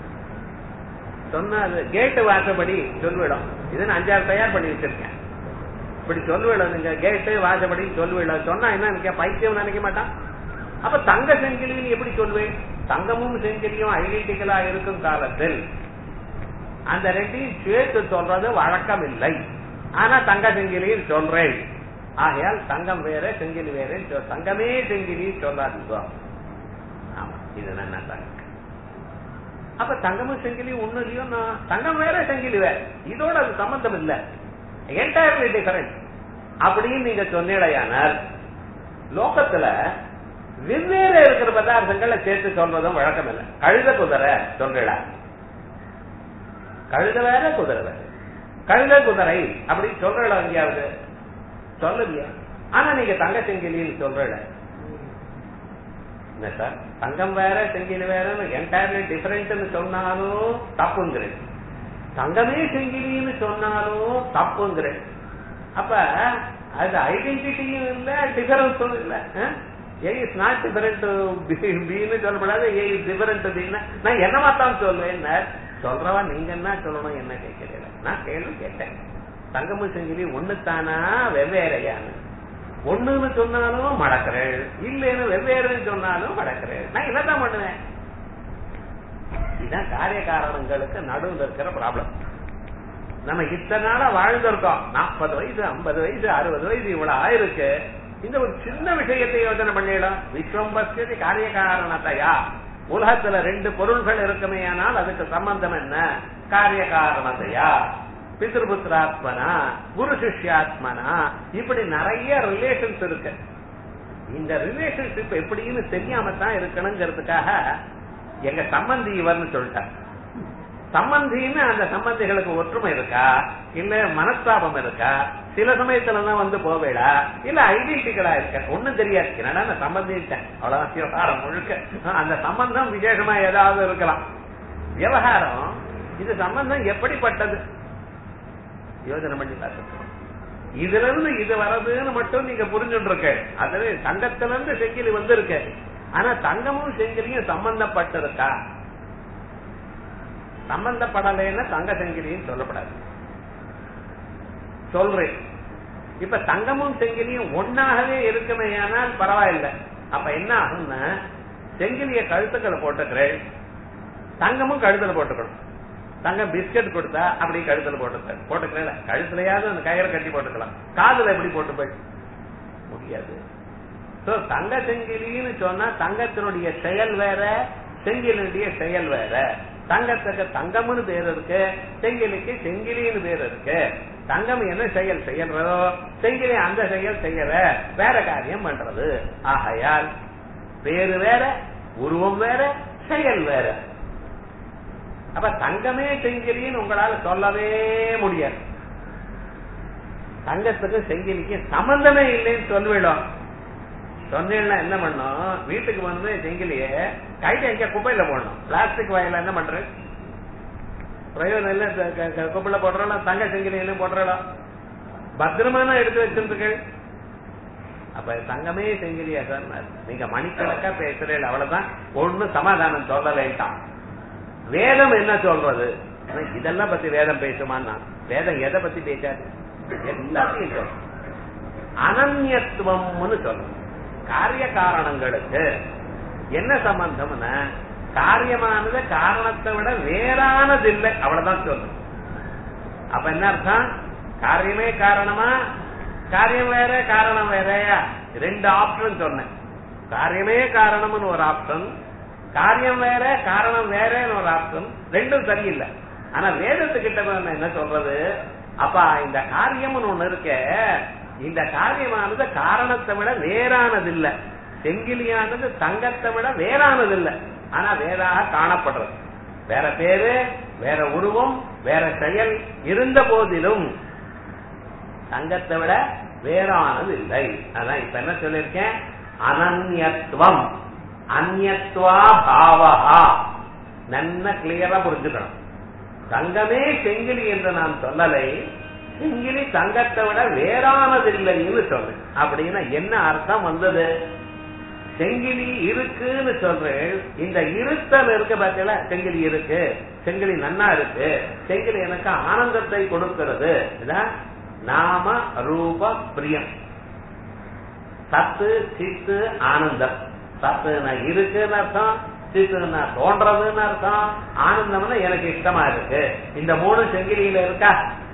சொன்ன கேட்டு வாசப்படி சொல்லிவிடும் இது நான் அஞ்சாறு தயார் பண்ணி வச்சிருக்கேன் இப்படி சொல்லுவிடும் நீங்க கேட்டு வாசப்படி சொல்லுவிடும் சொன்னா என்ன நினைக்க பைத்தியம் நினைக்க மாட்டான் அப்ப தங்க செங்கிலின்னு எப்படி சொல்வேன் தங்கமும் செங்கிலியும் ஐடென்டிக்கலா இருக்கும் காலத்தில் அந்த ரெண்டையும் சேர்த்து சொல்றது வழக்கம் இல்லை ஆனா தங்க செங்கிலின்னு சொல்றேன் ஆகையால் தங்கம் வேற செங்கிலி வேற தங்கமே செங்கிலி சொல்லாதீங்க ஆமா இது என்ன தங்க அப்ப தங்கமும் செங்கிலியும் ஒண்ணு இல்லையோ தங்கம் வேற செங்கிலி வேற இதோட அது சம்பந்தம் இல்ல என்டையர்லி டிஃபரெண்ட் அப்படின்னு நீங்க சொன்னீடையானால் லோகத்துல வெவ்வேறு இருக்கிற பதார்த்தங்களை சேர்த்து சொல்றதும் வழக்கம் இல்லை கழுத குதிரை சொல்றா கழுத வேற குதிரை வேற கழுத குதிரை அப்படி சொல்ற எங்கேயாவது சொல்லலையா ஆனா நீங்க தங்க செங்கிலின்னு சொல்ற என்ன சார் தங்கம் வேற செங்கிலி வேற என்டையர்லி டிஃபரெண்ட் சொன்னாலும் தப்புங்கிறேன் தங்கமே செங்கிலின்னு சொன்னாலும் தப்புங்கிறேன் அப்ப அது ஐடென்டிட்டியும் இல்ல டிஃபரன்ஸும் இல்ல ஏ இஸ் நாட் டிஃபரெண்ட் பின்னு சொல்லப்படாது ஏ இஸ் டிஃபரெண்ட் பின்னு நான் என்னமா தான் சொல்வேன் சொல்றவா நீங்க என்ன சொல்லணும் என்ன கேட்கிறீங்க நான் கேள்வி கேட்டேன் தங்கமும் செங்கிலி ஒண்ணுத்தானா வெவ்வேறையான்னு ஒண்ணுன்னு சொன்னாலும் மடக்கிறேன் இல்லைன்னு வெவ்வேறுன்னு சொன்னாலும் மடக்கிறேன் நான் என்னதான் பண்ணுவேன் இதுதான் காரிய காரணங்களுக்கு நடுவில் இருக்கிற ப்ராப்ளம் நம்ம இத்தனை நாளா வாழ்ந்திருக்கோம் நாற்பது வயசு ஐம்பது வயசு அறுபது வயசு இவ்வளவு ஆயிருக்கு இந்த ஒரு சின்ன விஷயத்தை யோசனை பண்ணிடும் விஸ்வம் பஸ்தி காரிய காரணத்தையா உலகத்துல ரெண்டு பொருள்கள் இருக்குமே ஆனால் அதுக்கு சம்பந்தம் என்ன காரிய காரணத்தையா பித்ருபுத்திராத்மனா குரு சிஷ்யாத்மனா இப்படி நிறைய ரிலேஷன்ஸ் இருக்கு இந்த ரிலேஷன்ஷிப் எப்படின்னு தெரியாம தான் இருக்கணுங்கிறதுக்காக எங்க சம்பந்தி இவர்னு சொல்லிட்டார் சம்பந்தின்னு அந்த சம்பந்திகளுக்கு ஒற்றுமை இருக்கா இல்ல மனஸ்தாபம் இருக்கா சில சமயத்துலதான் வந்து போவேடா இல்ல ஐடென்டிக்கலா இருக்க ஒண்ணும் தெரியாது என்னடா நான் சம்பந்திட்டேன் அவ்வளவுதான் விவகாரம் முழுக்க அந்த சம்பந்தம் விசேஷமா ஏதாவது இருக்கலாம் விவகாரம் இது சம்பந்தம் எப்படிப்பட்டது யோசனை பண்ணி பார்த்து இதுல இருந்து இது வர்றதுன்னு மட்டும் நீங்க புரிஞ்சுட்டு இருக்க அதுல தங்கத்துல இருந்து செங்கிலி வந்திருக்கு ஆனா தங்கமும் செங்கிலியும் சம்பந்தப்பட்டிருக்கா சம்பந்தப்படலைன்னா தங்க செங்கிலியும் சொல்லப்படாது சொல்றேன் இப்ப தங்கமும் செங்கிலியும் ஒன்னாகவே இருக்குமே ஆனால் பரவாயில்ல அப்ப என்ன ஆகும்னா செங்கிலிய கழுத்துக்களை போட்டுக்கிறேன் தங்கமும் கழுத்துல போட்டுக்கணும் தங்கம் பிஸ்கட் கொடுத்தா அப்படி கழுத்துல போட்டு போட்டுக்கிறேன் கழுத்துலயாவது அந்த கயிறை கட்டி போட்டுக்கலாம் காதுல எப்படி போட்டு போய் முடியாது தங்க செங்கிலின்னு சொன்னா தங்கத்தினுடைய செயல் வேற செங்கிலினுடைய செயல் வேற தங்கத்துக்கு தங்கம்னு பேர் இருக்கு செங்கிலிக்கு செங்கிலின்னு பேர் இருக்கு தங்கம் என்ன செயல் செய்யறதோ செங்கிலி அந்த செயல் செய்யற வேற காரியம் பண்றது ஆகையால் பேரு வேற உருவம் வேற செயல் வேற அப்ப தங்கமே செங்கிலின்னு உங்களால சொல்லவே முடியாது தங்கத்துக்கு செங்கிலிக்கு சம்பந்தமே இல்லைன்னு சொல்லிவிடும் சொன்னீங்கன்னா என்ன பண்ணும் வீட்டுக்கு வந்து செங்கிலிய கைட்டு எங்க குப்பையில போடணும் பிளாஸ்டிக் வாயில என்ன பண்ற பிரயோஜனம் இல்ல க- க- க- குப்பையில போடுறோம் தங்க செங்கிலியிலும் போடுறோம் பத்திரமான எடுத்து வச்சிருந்துகள் அப்ப தங்கமே செங்கிலியா சார் நீங்க மணிக்கணக்கா பேசுறீங்க அவ்வளவுதான் ஒண்ணு சமாதானம் சொல்ல வேண்டாம் வேதம் என்ன சொல்றது இதெல்லாம் பத்தி வேதம் பேசுமான்னா வேதம் எதை பத்தி பேசாது எல்லாத்தையும் சொல்லும் அனன்யத்துவம்னு சொல்லும் காரிய காரணங்களுக்கு என்ன சம்பந்தம்னா காரியமானது காரணத்தை விட வேறானது இல்லை அவ்வளவுதான் சொல்லும் அப்ப என்ன அர்த்தம் காரியமே காரணமா காரியம் வேற காரணம் வேறயா ரெண்டு ஆப்ஷன் சொன்னேன் காரியமே காரணம்னு ஒரு ஆப்ஷன் காரியம் வேற காரணம் வேறன்னு ஒரு ஆப்ஷன் ரெண்டும் சரியில்லை ஆனா வேதத்துக்கிட்ட வந்து என்ன சொல்றது அப்பா இந்த காரியம்னு ஒண்ணு இருக்க இந்த காரியமானது காரணத்தை விட வேறானது இல்ல செங்கிலியானது தங்கத்தை விட வேறானது இல்ல ஆனா வேறாக காணப்படுறது வேற பேரு வேற உருவம் வேற செயல் இருந்த போதிலும் தங்கத்தை விட வேறானது இல்லை அதான் இப்ப என்ன சொல்லியிருக்கேன் அனன்யத்துவம் அந்யத்வா பாவகா நன்ன கிளியரா புரிஞ்சுக்கணும் தங்கமே செங்கிலி என்று நான் சொல்லலை செங்கிலி தங்கத்தை விட வேறானதில்லைன்னு சொல்றேன் அப்படின்னா என்ன அர்த்தம் வந்தது செங்கிலி இருக்குன்னு சொல்றேன் இந்த இருத்தல் இருக்க பார்த்தீங்களா செங்கிலி இருக்கு செங்கிலி நன்னா இருக்கு செங்கிலி எனக்கு ஆனந்தத்தை கொடுக்கிறது இதான் நாம ரூப பிரியம் சத்து சித்து ஆனந்தம் சத்துனா இருக்குன்னு அர்த்தம் சித்துனா தோன்றதுன்னு அர்த்தம் ஆனந்தம்னா எனக்கு இஷ்டமா இருக்கு இந்த மூணு செங்கிலியில இருக்கா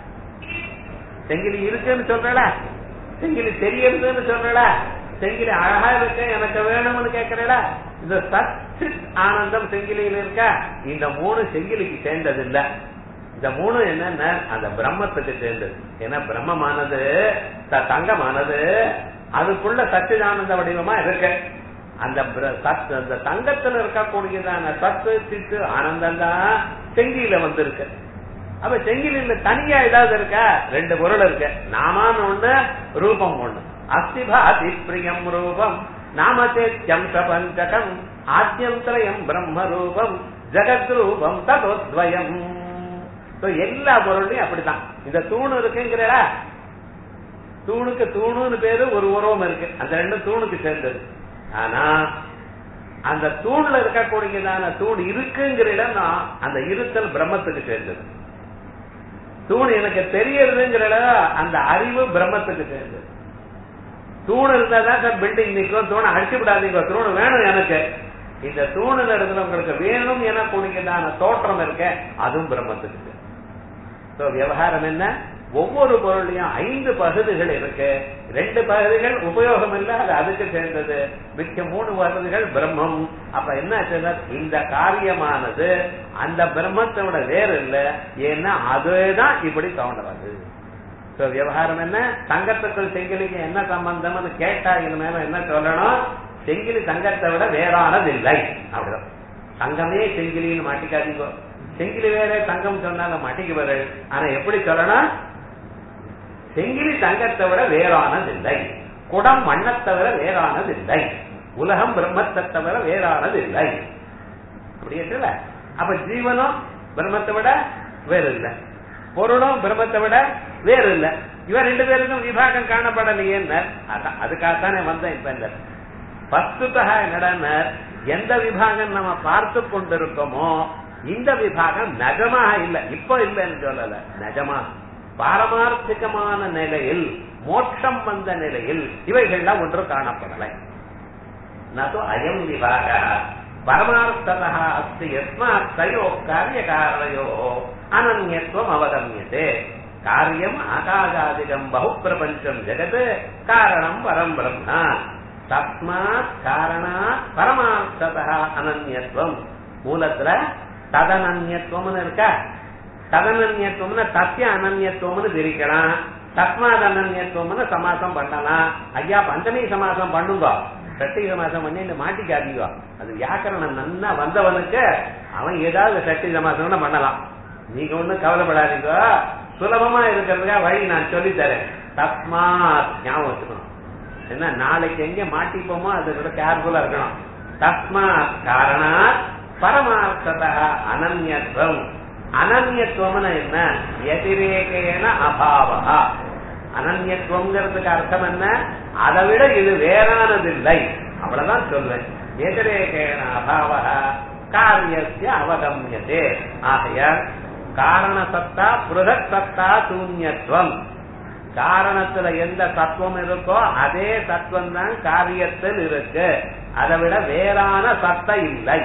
செங்கிலி இருக்குன்னு சொல்றல செங்கிலி தெரியறதுன்னு சொல்றல செங்கிலி அழகா இருக்கு எனக்கு வேணும்னு கேட்கறல இந்த சத்து ஆனந்தம் செங்கிலியில இருக்கா இந்த மூணு செங்கிலிக்கு சேர்ந்தது இல்ல இந்த மூணு என்னன்னா அந்த பிரம்மத்துக்கு சேர்ந்தது ஏன்னா பிரம்மமானது த- தங்கமானது அதுக்குள்ள சச்சிதானந்த வடிவமா இருக்கு அந்த பிர- சத்து அந்த தங்கத்துல இருக்கக்கூடியதான சத்து சித்து ஆனந்தம் தான் செங்கியில வந்திருக்கு அப்ப செங்கிலில தனியா ஏதாவது இருக்கா ரெண்டு பொருள் இருக்கு நாமான்னு ஒண்ணு ரூபம் ஒண்ணு அஸ்திபாதி பிரியம் ரூபம் நாமச்சேத்தியம் பிரபஞ்சகம் ஆத்தியந்திரயம் பிரம்ம ரூபம் ஜெகத் ரூபம் ததோத்வயம் So, எல்லா பொருளையும் அப்படித்தான் இந்த தூணு இருக்குங்கிறடா தூணுக்கு தூணுன்னு பேரு ஒரு உருவம் இருக்கு அந்த ரெண்டும் தூணுக்கு சேர்ந்தது ஆனா அந்த தூண்ல இருக்கக்கூடியதான தூண் இருக்குங்கிற இடம் தான் அந்த இருத்தல் பிரம்மத்துக்கு சேர்ந்தது தூண் எனக்கு தெரியறதுங்கிற இடம் அந்த அறிவு பிரம்மத்துக்கு சேர்ந்தது தூண் இருந்தா தான் சார் பில்டிங் நிற்கும் தூணை அடிச்சு விடாதீங்க தூண் வேணும் எனக்கு இந்த தூணில் இடத்துல உங்களுக்கு வேணும் என கூடியதான தோற்றம் இருக்க அதுவும் பிரம்மத்துக்கு சேர்ந்தது. So, விவகாரம் என்ன ஒவ்வொரு பொருளையும் ஐந்து பகுதிகள் இருக்கு ரெண்டு பகுதிகள் உபயோகம் இல்ல அது அதுக்கு சேர்ந்தது மிக்க மூணு பகுதிகள் பிரம்மம் அப்ப என்ன ஆச்சுன்னா இந்த காரியமானது அந்த பிரம்மத்தை விட வேறு இல்ல ஏன்னா அதுதான் இப்படி தோன்றது So, விவகாரம் என்ன தங்கத்துக்குள் செங்கிலிக்கு என்ன சம்பந்தம்னு கேட்டா இது மேல என்ன சொல்லணும் செங்கிலி தங்கத்தை விட வேறானது இல்லை அப்படிதான் தங்கமே செங்கிலின்னு மாட்டிக்காதீங்க செங்கிலி வேற தங்கம் சொன்னாலும் மாட்டிக்குவாரு ஆனா எப்படி சொல்லணும் செங்கிலி தங்கத்தை விட வேறானதில்லை குடம் மண்ணத்தை விட வேறானதில்லை உலகம் பிரம்மத்தை தவிர வேறானதில்லை அப்படி இருக்குல்ல அப்ப ஜீவனும் பிரம்மத்தை விட வேறு இல்லை பொருளும் பிரம்மத்தை விட வேறு இல்லை இவன் ரெண்டு பேருக்கும் விபாகம் காணப்படலையே அதுக்காகத்தானே வந்தேன் இப்ப இந்த வஸ்துதா என்னடா எந்த விபாகம் நம்ம பார்த்து கொண்டிருக்கோமோ இந்த விபாகம் நஜமாக இல்ல இப்ப இல்லைன்னு சொல்லல நஜமா பாரமார்த்திகமான நிலையில் மோட்சம் வந்த நிலையில் இவைகள்லாம் ஒன்று காணப்படலை நது அயம் விபாக பரமார்த்ததா அஸ்தி யஸ்மாத் தயோ காரிய காரணயோ அனன்யத்துவம் அவகமியதே காரியம் ஆகாஜாதிகம் பகு பிரபஞ்சம் ஜெகத் காரணம் பரம் பிரம்மா தஸ்மாத் காரணாத் பரமார்த்ததா அனன்யத்துவம் மூலத்துல ததனன்யத்துவம்னு இருக்கா ததனன்யத்துவம்னு தத்திய அனன்யத்துவம்னு பிரிக்கலாம் தஸ்மாத் அனன்யத்துவம்னு சமாசம் பண்ணலாம் ஐயா பஞ்சமி சமாசம் பண்ணுங்க சட்டி சமாசம் பண்ணி இந்த மாட்டிக்காதீங்க அது வியாக்கரணம் நன்னா வந்தவனுக்கு அவன் ஏதாவது சட்டி சமாசம் பண்ணலாம் நீங்க ஒண்ணும் கவலைப்படாதீங்க சுலபமா இருக்கிறதுக்காக வழி நான் சொல்லி தரேன் தஸ்மாத் ஞாபகம் வச்சுக்கணும் என்ன நாளைக்கு எங்க மாட்டிப்போமோ அது கூட கேர்ஃபுல்லா இருக்கணும் தஸ்மாத் காரணாத் பரமார்த்தத அனன்யத்துவம் அனன்யத்துவம்னு என்ன எதிரேகேன அபாவா அனன்யத்துவங்கிறதுக்கு அர்த்தம் என்ன அதை விட இது வேறானதில்லை அவ்வளவுதான் சொல்வேன் எதிரேகேன அபாவா காரியசிய அவகமியதே ஆகையால் காரண சத்தா புருகத் சத்தா சூன்யத்துவம் காரணத்துல எந்த தத்துவம் இருக்கோ அதே தத்துவம் தான் காரியத்தில் இருக்கு அதை விட வேறான சத்த இல்லை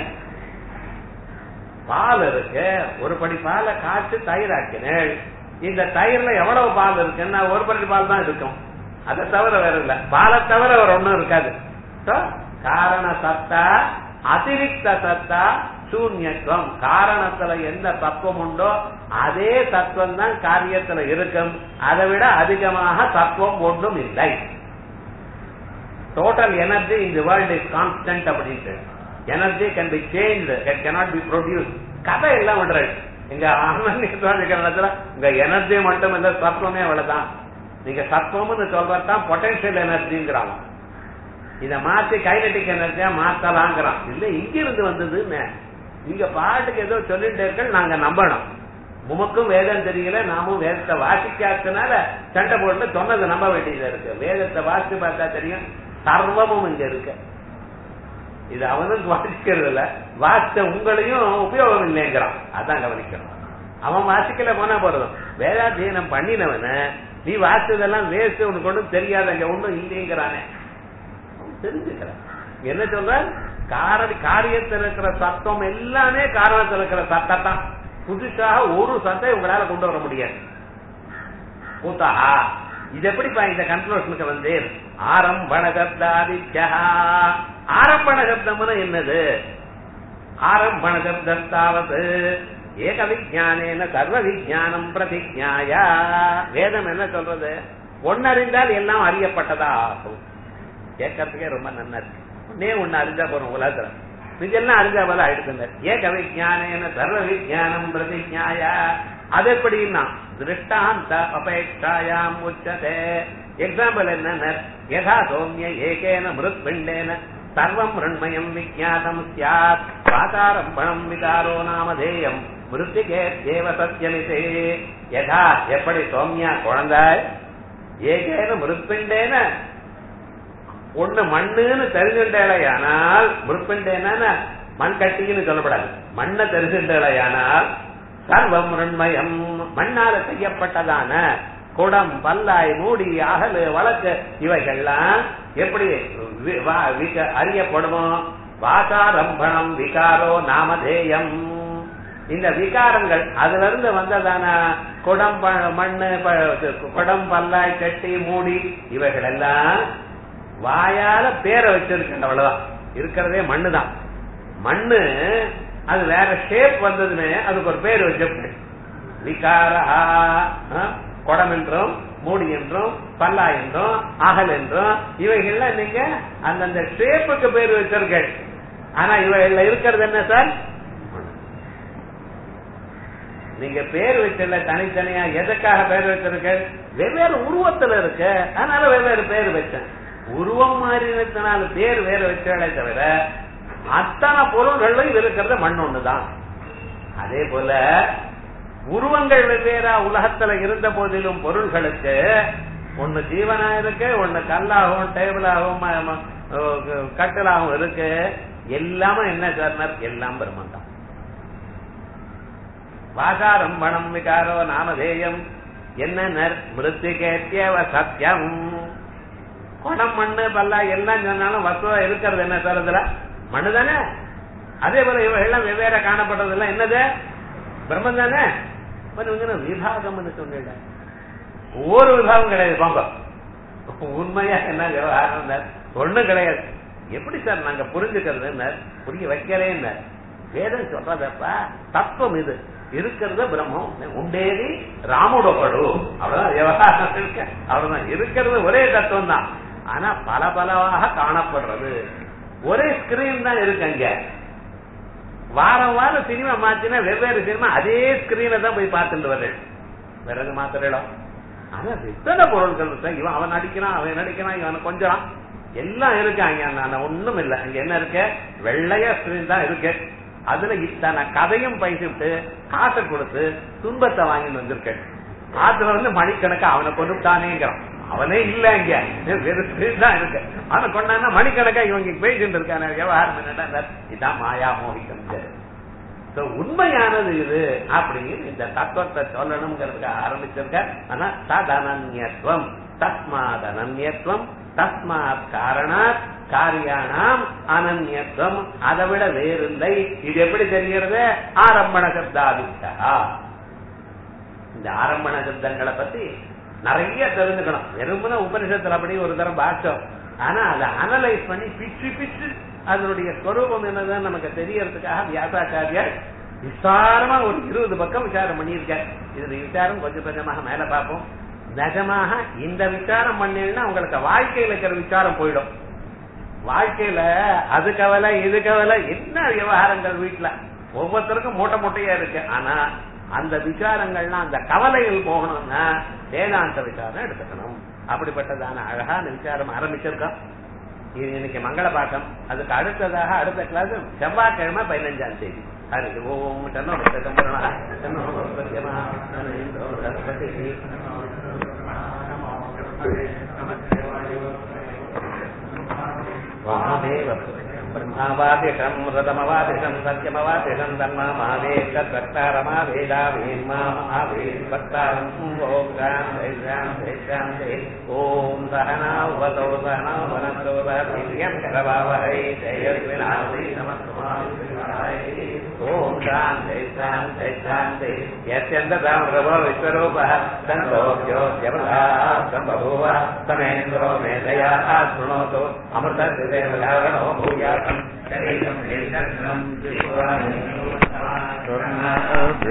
பால் இருக்கு ஒரு படி பாலை காய்ச்சி தயிராக்கினேள் இந்த தயிர்ல எவ்வளவு பால் இருக்குன்னா ஒரு படி பால் தான் இருக்கும் அதை தவிர வேற இல்ல பாலை தவிர வேற ஒண்ணும் இருக்காது So, காரண சத்தா அதிரிக்த சத்தா சூன்யத்துவம் காரணத்துல எந்த தத்துவம் உண்டோ அதே தத்துவம் தான் காரியத்துல இருக்கும் அதை விட அதிகமாக தத்துவம் ஒன்றும் இல்லை total energy in the world is constant அப்படின்ட்டு energy can be change it cannot be produce கதை எல்லாம் விடுறது இங்க ஆனந்தத்துல உங்க எனர்ஜி மட்டும் இல்ல தத்துவமே அவ்வளவுதான் நீங்க சத்துவம்னு சொல்றதுதான் பொட்டன்ஷியல் எனர்ஜிங்கிறாங்க இத மாத்தி கைனட்டிக் எனர்ஜியா மாத்தலாங்கிறான் இல்ல இங்க இருந்து வந்ததுன்னு நீங்க பாட்டுக்கு ஏதோ சொல்லிட்டு இருக்க நாங்க நம்பணும் உமக்கும் வேதம் தெரியல நாமும் வேதத்தை வாசிக்காதனால சண்டை போட்டு சொன்னதை நம்ப வேண்டியதா இருக்கு வேதத்தை வாசித்து பார்த்தா தெரியும் சர்வமும் இங்க இருக்கு இது அவனுக்கு வாசிக்கிறது இல்ல வாசித்த உங்களையும் உபயோகம் இல்லைங்கிறான் அதான் கவனிக்கணும் அவன் வாசிக்கல போனா போறதும் வேதாத்தியனம் பண்ணினவன நீ வாசித்ததெல்லாம் வேஸ்ட் உனக்கு ஒன்றும் தெரியாத அங்க ஒன்றும் இல்லைங்கிறானே அவன் தெரிஞ்சுக்கிறான் என்ன சொல்ற காரண காரியத்தில் இருக்கிற சத்தம் எல்லாமே காரணத்தில் இருக்கிற சத்தத்தான் புதுசாக ஒரு சத்தை உங்களால கொண்டு வர முடியாது கூத்தா இது எப்படிப்பா இந்த கன்க்ளூஷனுக்கு வந்து ஆரம்பண சப்தாதித்யா ஆரம்பண சப்தம்னு என்னது ஆரம்பண சப்தத்தாவது ஏக விஜானேன சர்வ விஜானம் பிரதிஜாயா வேதம் என்ன சொல்றது ஒன்னறிந்தால் எல்லாம் அறியப்பட்டதா ஆகும் கேட்கறதுக்கே ரொம்ப நல்லா இருக்கு ஒன்னே ஒன்னு அறிஞ்சா போறோம் உலகத்துல இதெல்லாம் அறிஞ்சா போல ஆயிடுச்சுங்க ஏக விஜானேன சர்வ விஜானம் பிரதிஜாயா அது எப்படின்னா திருஷ்டாந்த அபேட்சாயாம் உச்சதே எக்ஸாம்பிள் என்ன யதா சௌமிய ஏகேன மிருத் பிண்டேன சர்வம் ருண்மயம் விஜாதம் சியாத் பாதாரம்பணம் விகாரோ நாமதேயம் மிருத்திகே தேவ சத்தியமிதே யதா எப்படி சௌமியா குழந்தாய் ஏகேன மிருத்பிண்டேன ஒண்ணு மண்ணுன்னு தெரிஞ்சுட்டேலையானால் மிருத்பிண்டேன மண் கட்டின்னு சொல்லப்படாது மண்ணை தெரிஞ்சுட்டேலையானால் சர்வம் ருண்மயம் மண்ணால செய்யப்பட்டதான குடம் பல்லாய் மூடி அகலு வழக்கு இவைகள்லாம் எப்படி வி- வா- விக- அறியப்படுமோ வாசாரம்பணம் விகாரோ நாமதேயம் இந்த விகாரங்கள் அதுல இருந்து வந்ததான குடம் ப- மண்ணு ப- குடம் பல்லாய் கட்டி மூடி இவைகள் எல்லாம் வாயால பேரை வச்சிருக்கேன் அவ்வளவுதான் இருக்கிறதே மண்ணு தான் மண்ணு அது வேற ஷேப் வந்ததுன்னு அதுக்கு ஒரு பேர் வச்சிருக்கேன் விகாரஹா ஆ, குடம் என்றும் மூடி என்றும் பல்லா என்றும் அகல் என்றும் இவைகள்லாம் நீங்க அந்தந்த ஷேப்புக்கு பேர் வச்சிருக்கேன் ஆனா இவைகள்ல இருக்கிறது என்ன சார் நீங்க பேர் வச்சல தனித்தனியா எதுக்காக பேர் வச்சிருக்க வெவ்வேறு உருவத்துல இருக்கு அதனால வெவ்வேறு பேர் வச்சேன் உருவம் மாறினத்தினால பேர் வேற வச்சாலே தவிர அத்தனை பொருள்களும் இருக்கிறது மண் ஒண்ணுதான் அதே போல உருவங்கள் வெவ்வேறா உலகத்துல இருந்த போதிலும் பொருள்களுக்கு ஒண்ணு ஜீவனா இருக்கு ஒண்ணு கல்லாகவும் டேபிளாகவும் ம- ம- அஹ் கட்டிலாகவும் இருக்கு எல்லாமே என்ன சார் எல்லாம் பிரம்மன் தான் வாசாரம்பணம் விகாரோ நாமதேயம் என்ன மிருத்திகேத்தியவ சத்தியம் குடம் மண்ணு பல்லா எல்லாம் சொன்னாலும் வசுவா இருக்கிறது என்ன சார் அதுல மண்ணு தானே அதே போல இவ எல்லாம் வெவ்வேறு காணப்படுறதெல்லாம் என்னது பிரம்மன் தானே அப்ப இவங்க என்ன விபாகம்னு சொன்னிட ஒரு விபாகம் கிடையாது பாம்பா உண்மையா என்ன விவகாரம் ஒண்ணும் கிடையாது எப்படி சார் நாங்க புரிஞ்சுக்கிறது என்ன புரிய வைக்கிறேன் வேதம் சொல்றதப்ப தத்துவம் இது இருக்கிறது பிரம்மம் உண்டேதி ராமுடப்படு அவ்வளவுதான் விவகாரம் இருக்க அவ்வளவுதான் இருக்கிறது ஒரே தத்துவம் தான் ஆனா பல பலவாக காணப்படுறது ஒரே ஸ்கிரீன் தான் இருக்கு அங்க வாரம் வாரம் சினிமா மாத்தினா வெவ்வேறு சினிமா அதே ஸ்கிரீனை தான் போய் பார்த்துட்டு வரேன் வேற எது மாத்திரம் ஆனா எத்தனை பொருட்கள் இருக்கு இவன் அவன் நடிக்கிறான் அவன் நடிக்கிறான் இவன் கொஞ்சம் எல்லாம் இருக்கு அங்க நான் ஒண்ணும் இல்ல அங்க என்ன இருக்கு வெள்ளைய ஸ்கிரீன் தான் இருக்கு அதுல இத்தனை கதையும் பயிட்டு காசை கொடுத்து துன்பத்தை வாங்கிட்டு வந்திருக்கேன் ஆத்துல வந்து மணிக்கணக்கா அவனை கொண்டுட்டானேங்கிறான் அவனே இல்ல இங்க வெறும் screen தான் இருக்கு அவனை கொண்டான்னா மணிக்கணக்கா இவங்க பேசிட்டு இருக்கான விவகாரம் என்னடா இதான் மாயா மோகிக்கம் So, உண்மையானது இது அப்படின்னு இந்த தத்துவத்தை சொல்லணுங்கிறதுக்காக ஆரம்பிச்சிருக்க ஆனா ததனன்யத்துவம் தஸ்மாத் அனன்யத்துவம் தஸ்மாத் காரணாத் காரியானாம் அனன்யத்துவம் அதை விட வேறில்லை இது எப்படி தெரிகிறது ஆரம்பண சப்தாதிஷ்டா இந்த ஆரம்பண சப்தங்களை பத்தி நிறைய தெரிஞ்சுக்கணும் வெறுமன உபனிஷத்துல அப்படி ஒரு தரம் பார்த்தோம் ஆனா அதை அனலைஸ் பண்ணி பிச்சு பிச்சு அதனுடைய ஸ்வரூபம் என்னதுன்னு நமக்கு தெரியறதுக்காக வியாசாச்சாரியர் விசாரமா ஒரு இருபது பக்கம் விசாரம் பண்ணியிருக்கார் இதுல விசாரம் கொஞ்சம் கொஞ்சமாக மேல பார்ப்போம் நிஜமாக இந்த விசாரம் பண்ணீங்கன்னா உங்களுக்கு வாழ்க்கையில இருக்கிற விசாரம் போயிடும் வாழ்க்கையில அது கவலை இது கவலை என்ன விவகாரங்கள் வீட்டுல ஒவ்வொருத்தருக்கும் மூட்டை மூட்டையா இருக்கு ஆனா அந்த விசாரங்கள்லாம் அந்த கவலைகள் போகணும்னா வேதாந்த விசாரம் எடுத்துக்கணும் அப்படிப்பட்டதான அழகான விசாரம் ஆரம்பிச்சிருக்கோம் இது இன்னைக்கு மங்கள பாட்டம் அதுக்கு அடுத்ததாக அடுத்த கிளாஸ் செவ்வாய்க்கிழமை பதினஞ்சாம் தேதி ஹரி ஓம் தன்னோ சம்பரணா தன்னோ சத்யமா தன்னோ இந்திரோ சரஸ்வதி வாமேவ ब्रह्मावादिशम् रतमवादिशम् सत्यमवादिशम् धर्ममावेशकर्तारमावेदावेन्मावेद्भक्तारम् ओङ्गाम् धैर्याम् धैर्याम् धै ॐ सहनावतौ सहनौ वनतो वीर्यम् करवावहै जयद्विनाथै नमस्कुमाय ॐ शान्ति शान्ति शान्ति यत्यन्तताम् प्रभो विश्वरूपः सन्तोष्यो जपदा सम्बभूव समेन्द्रो मेधया शृणोतु अमृतदेवधारणो भूयासम् शरीरम्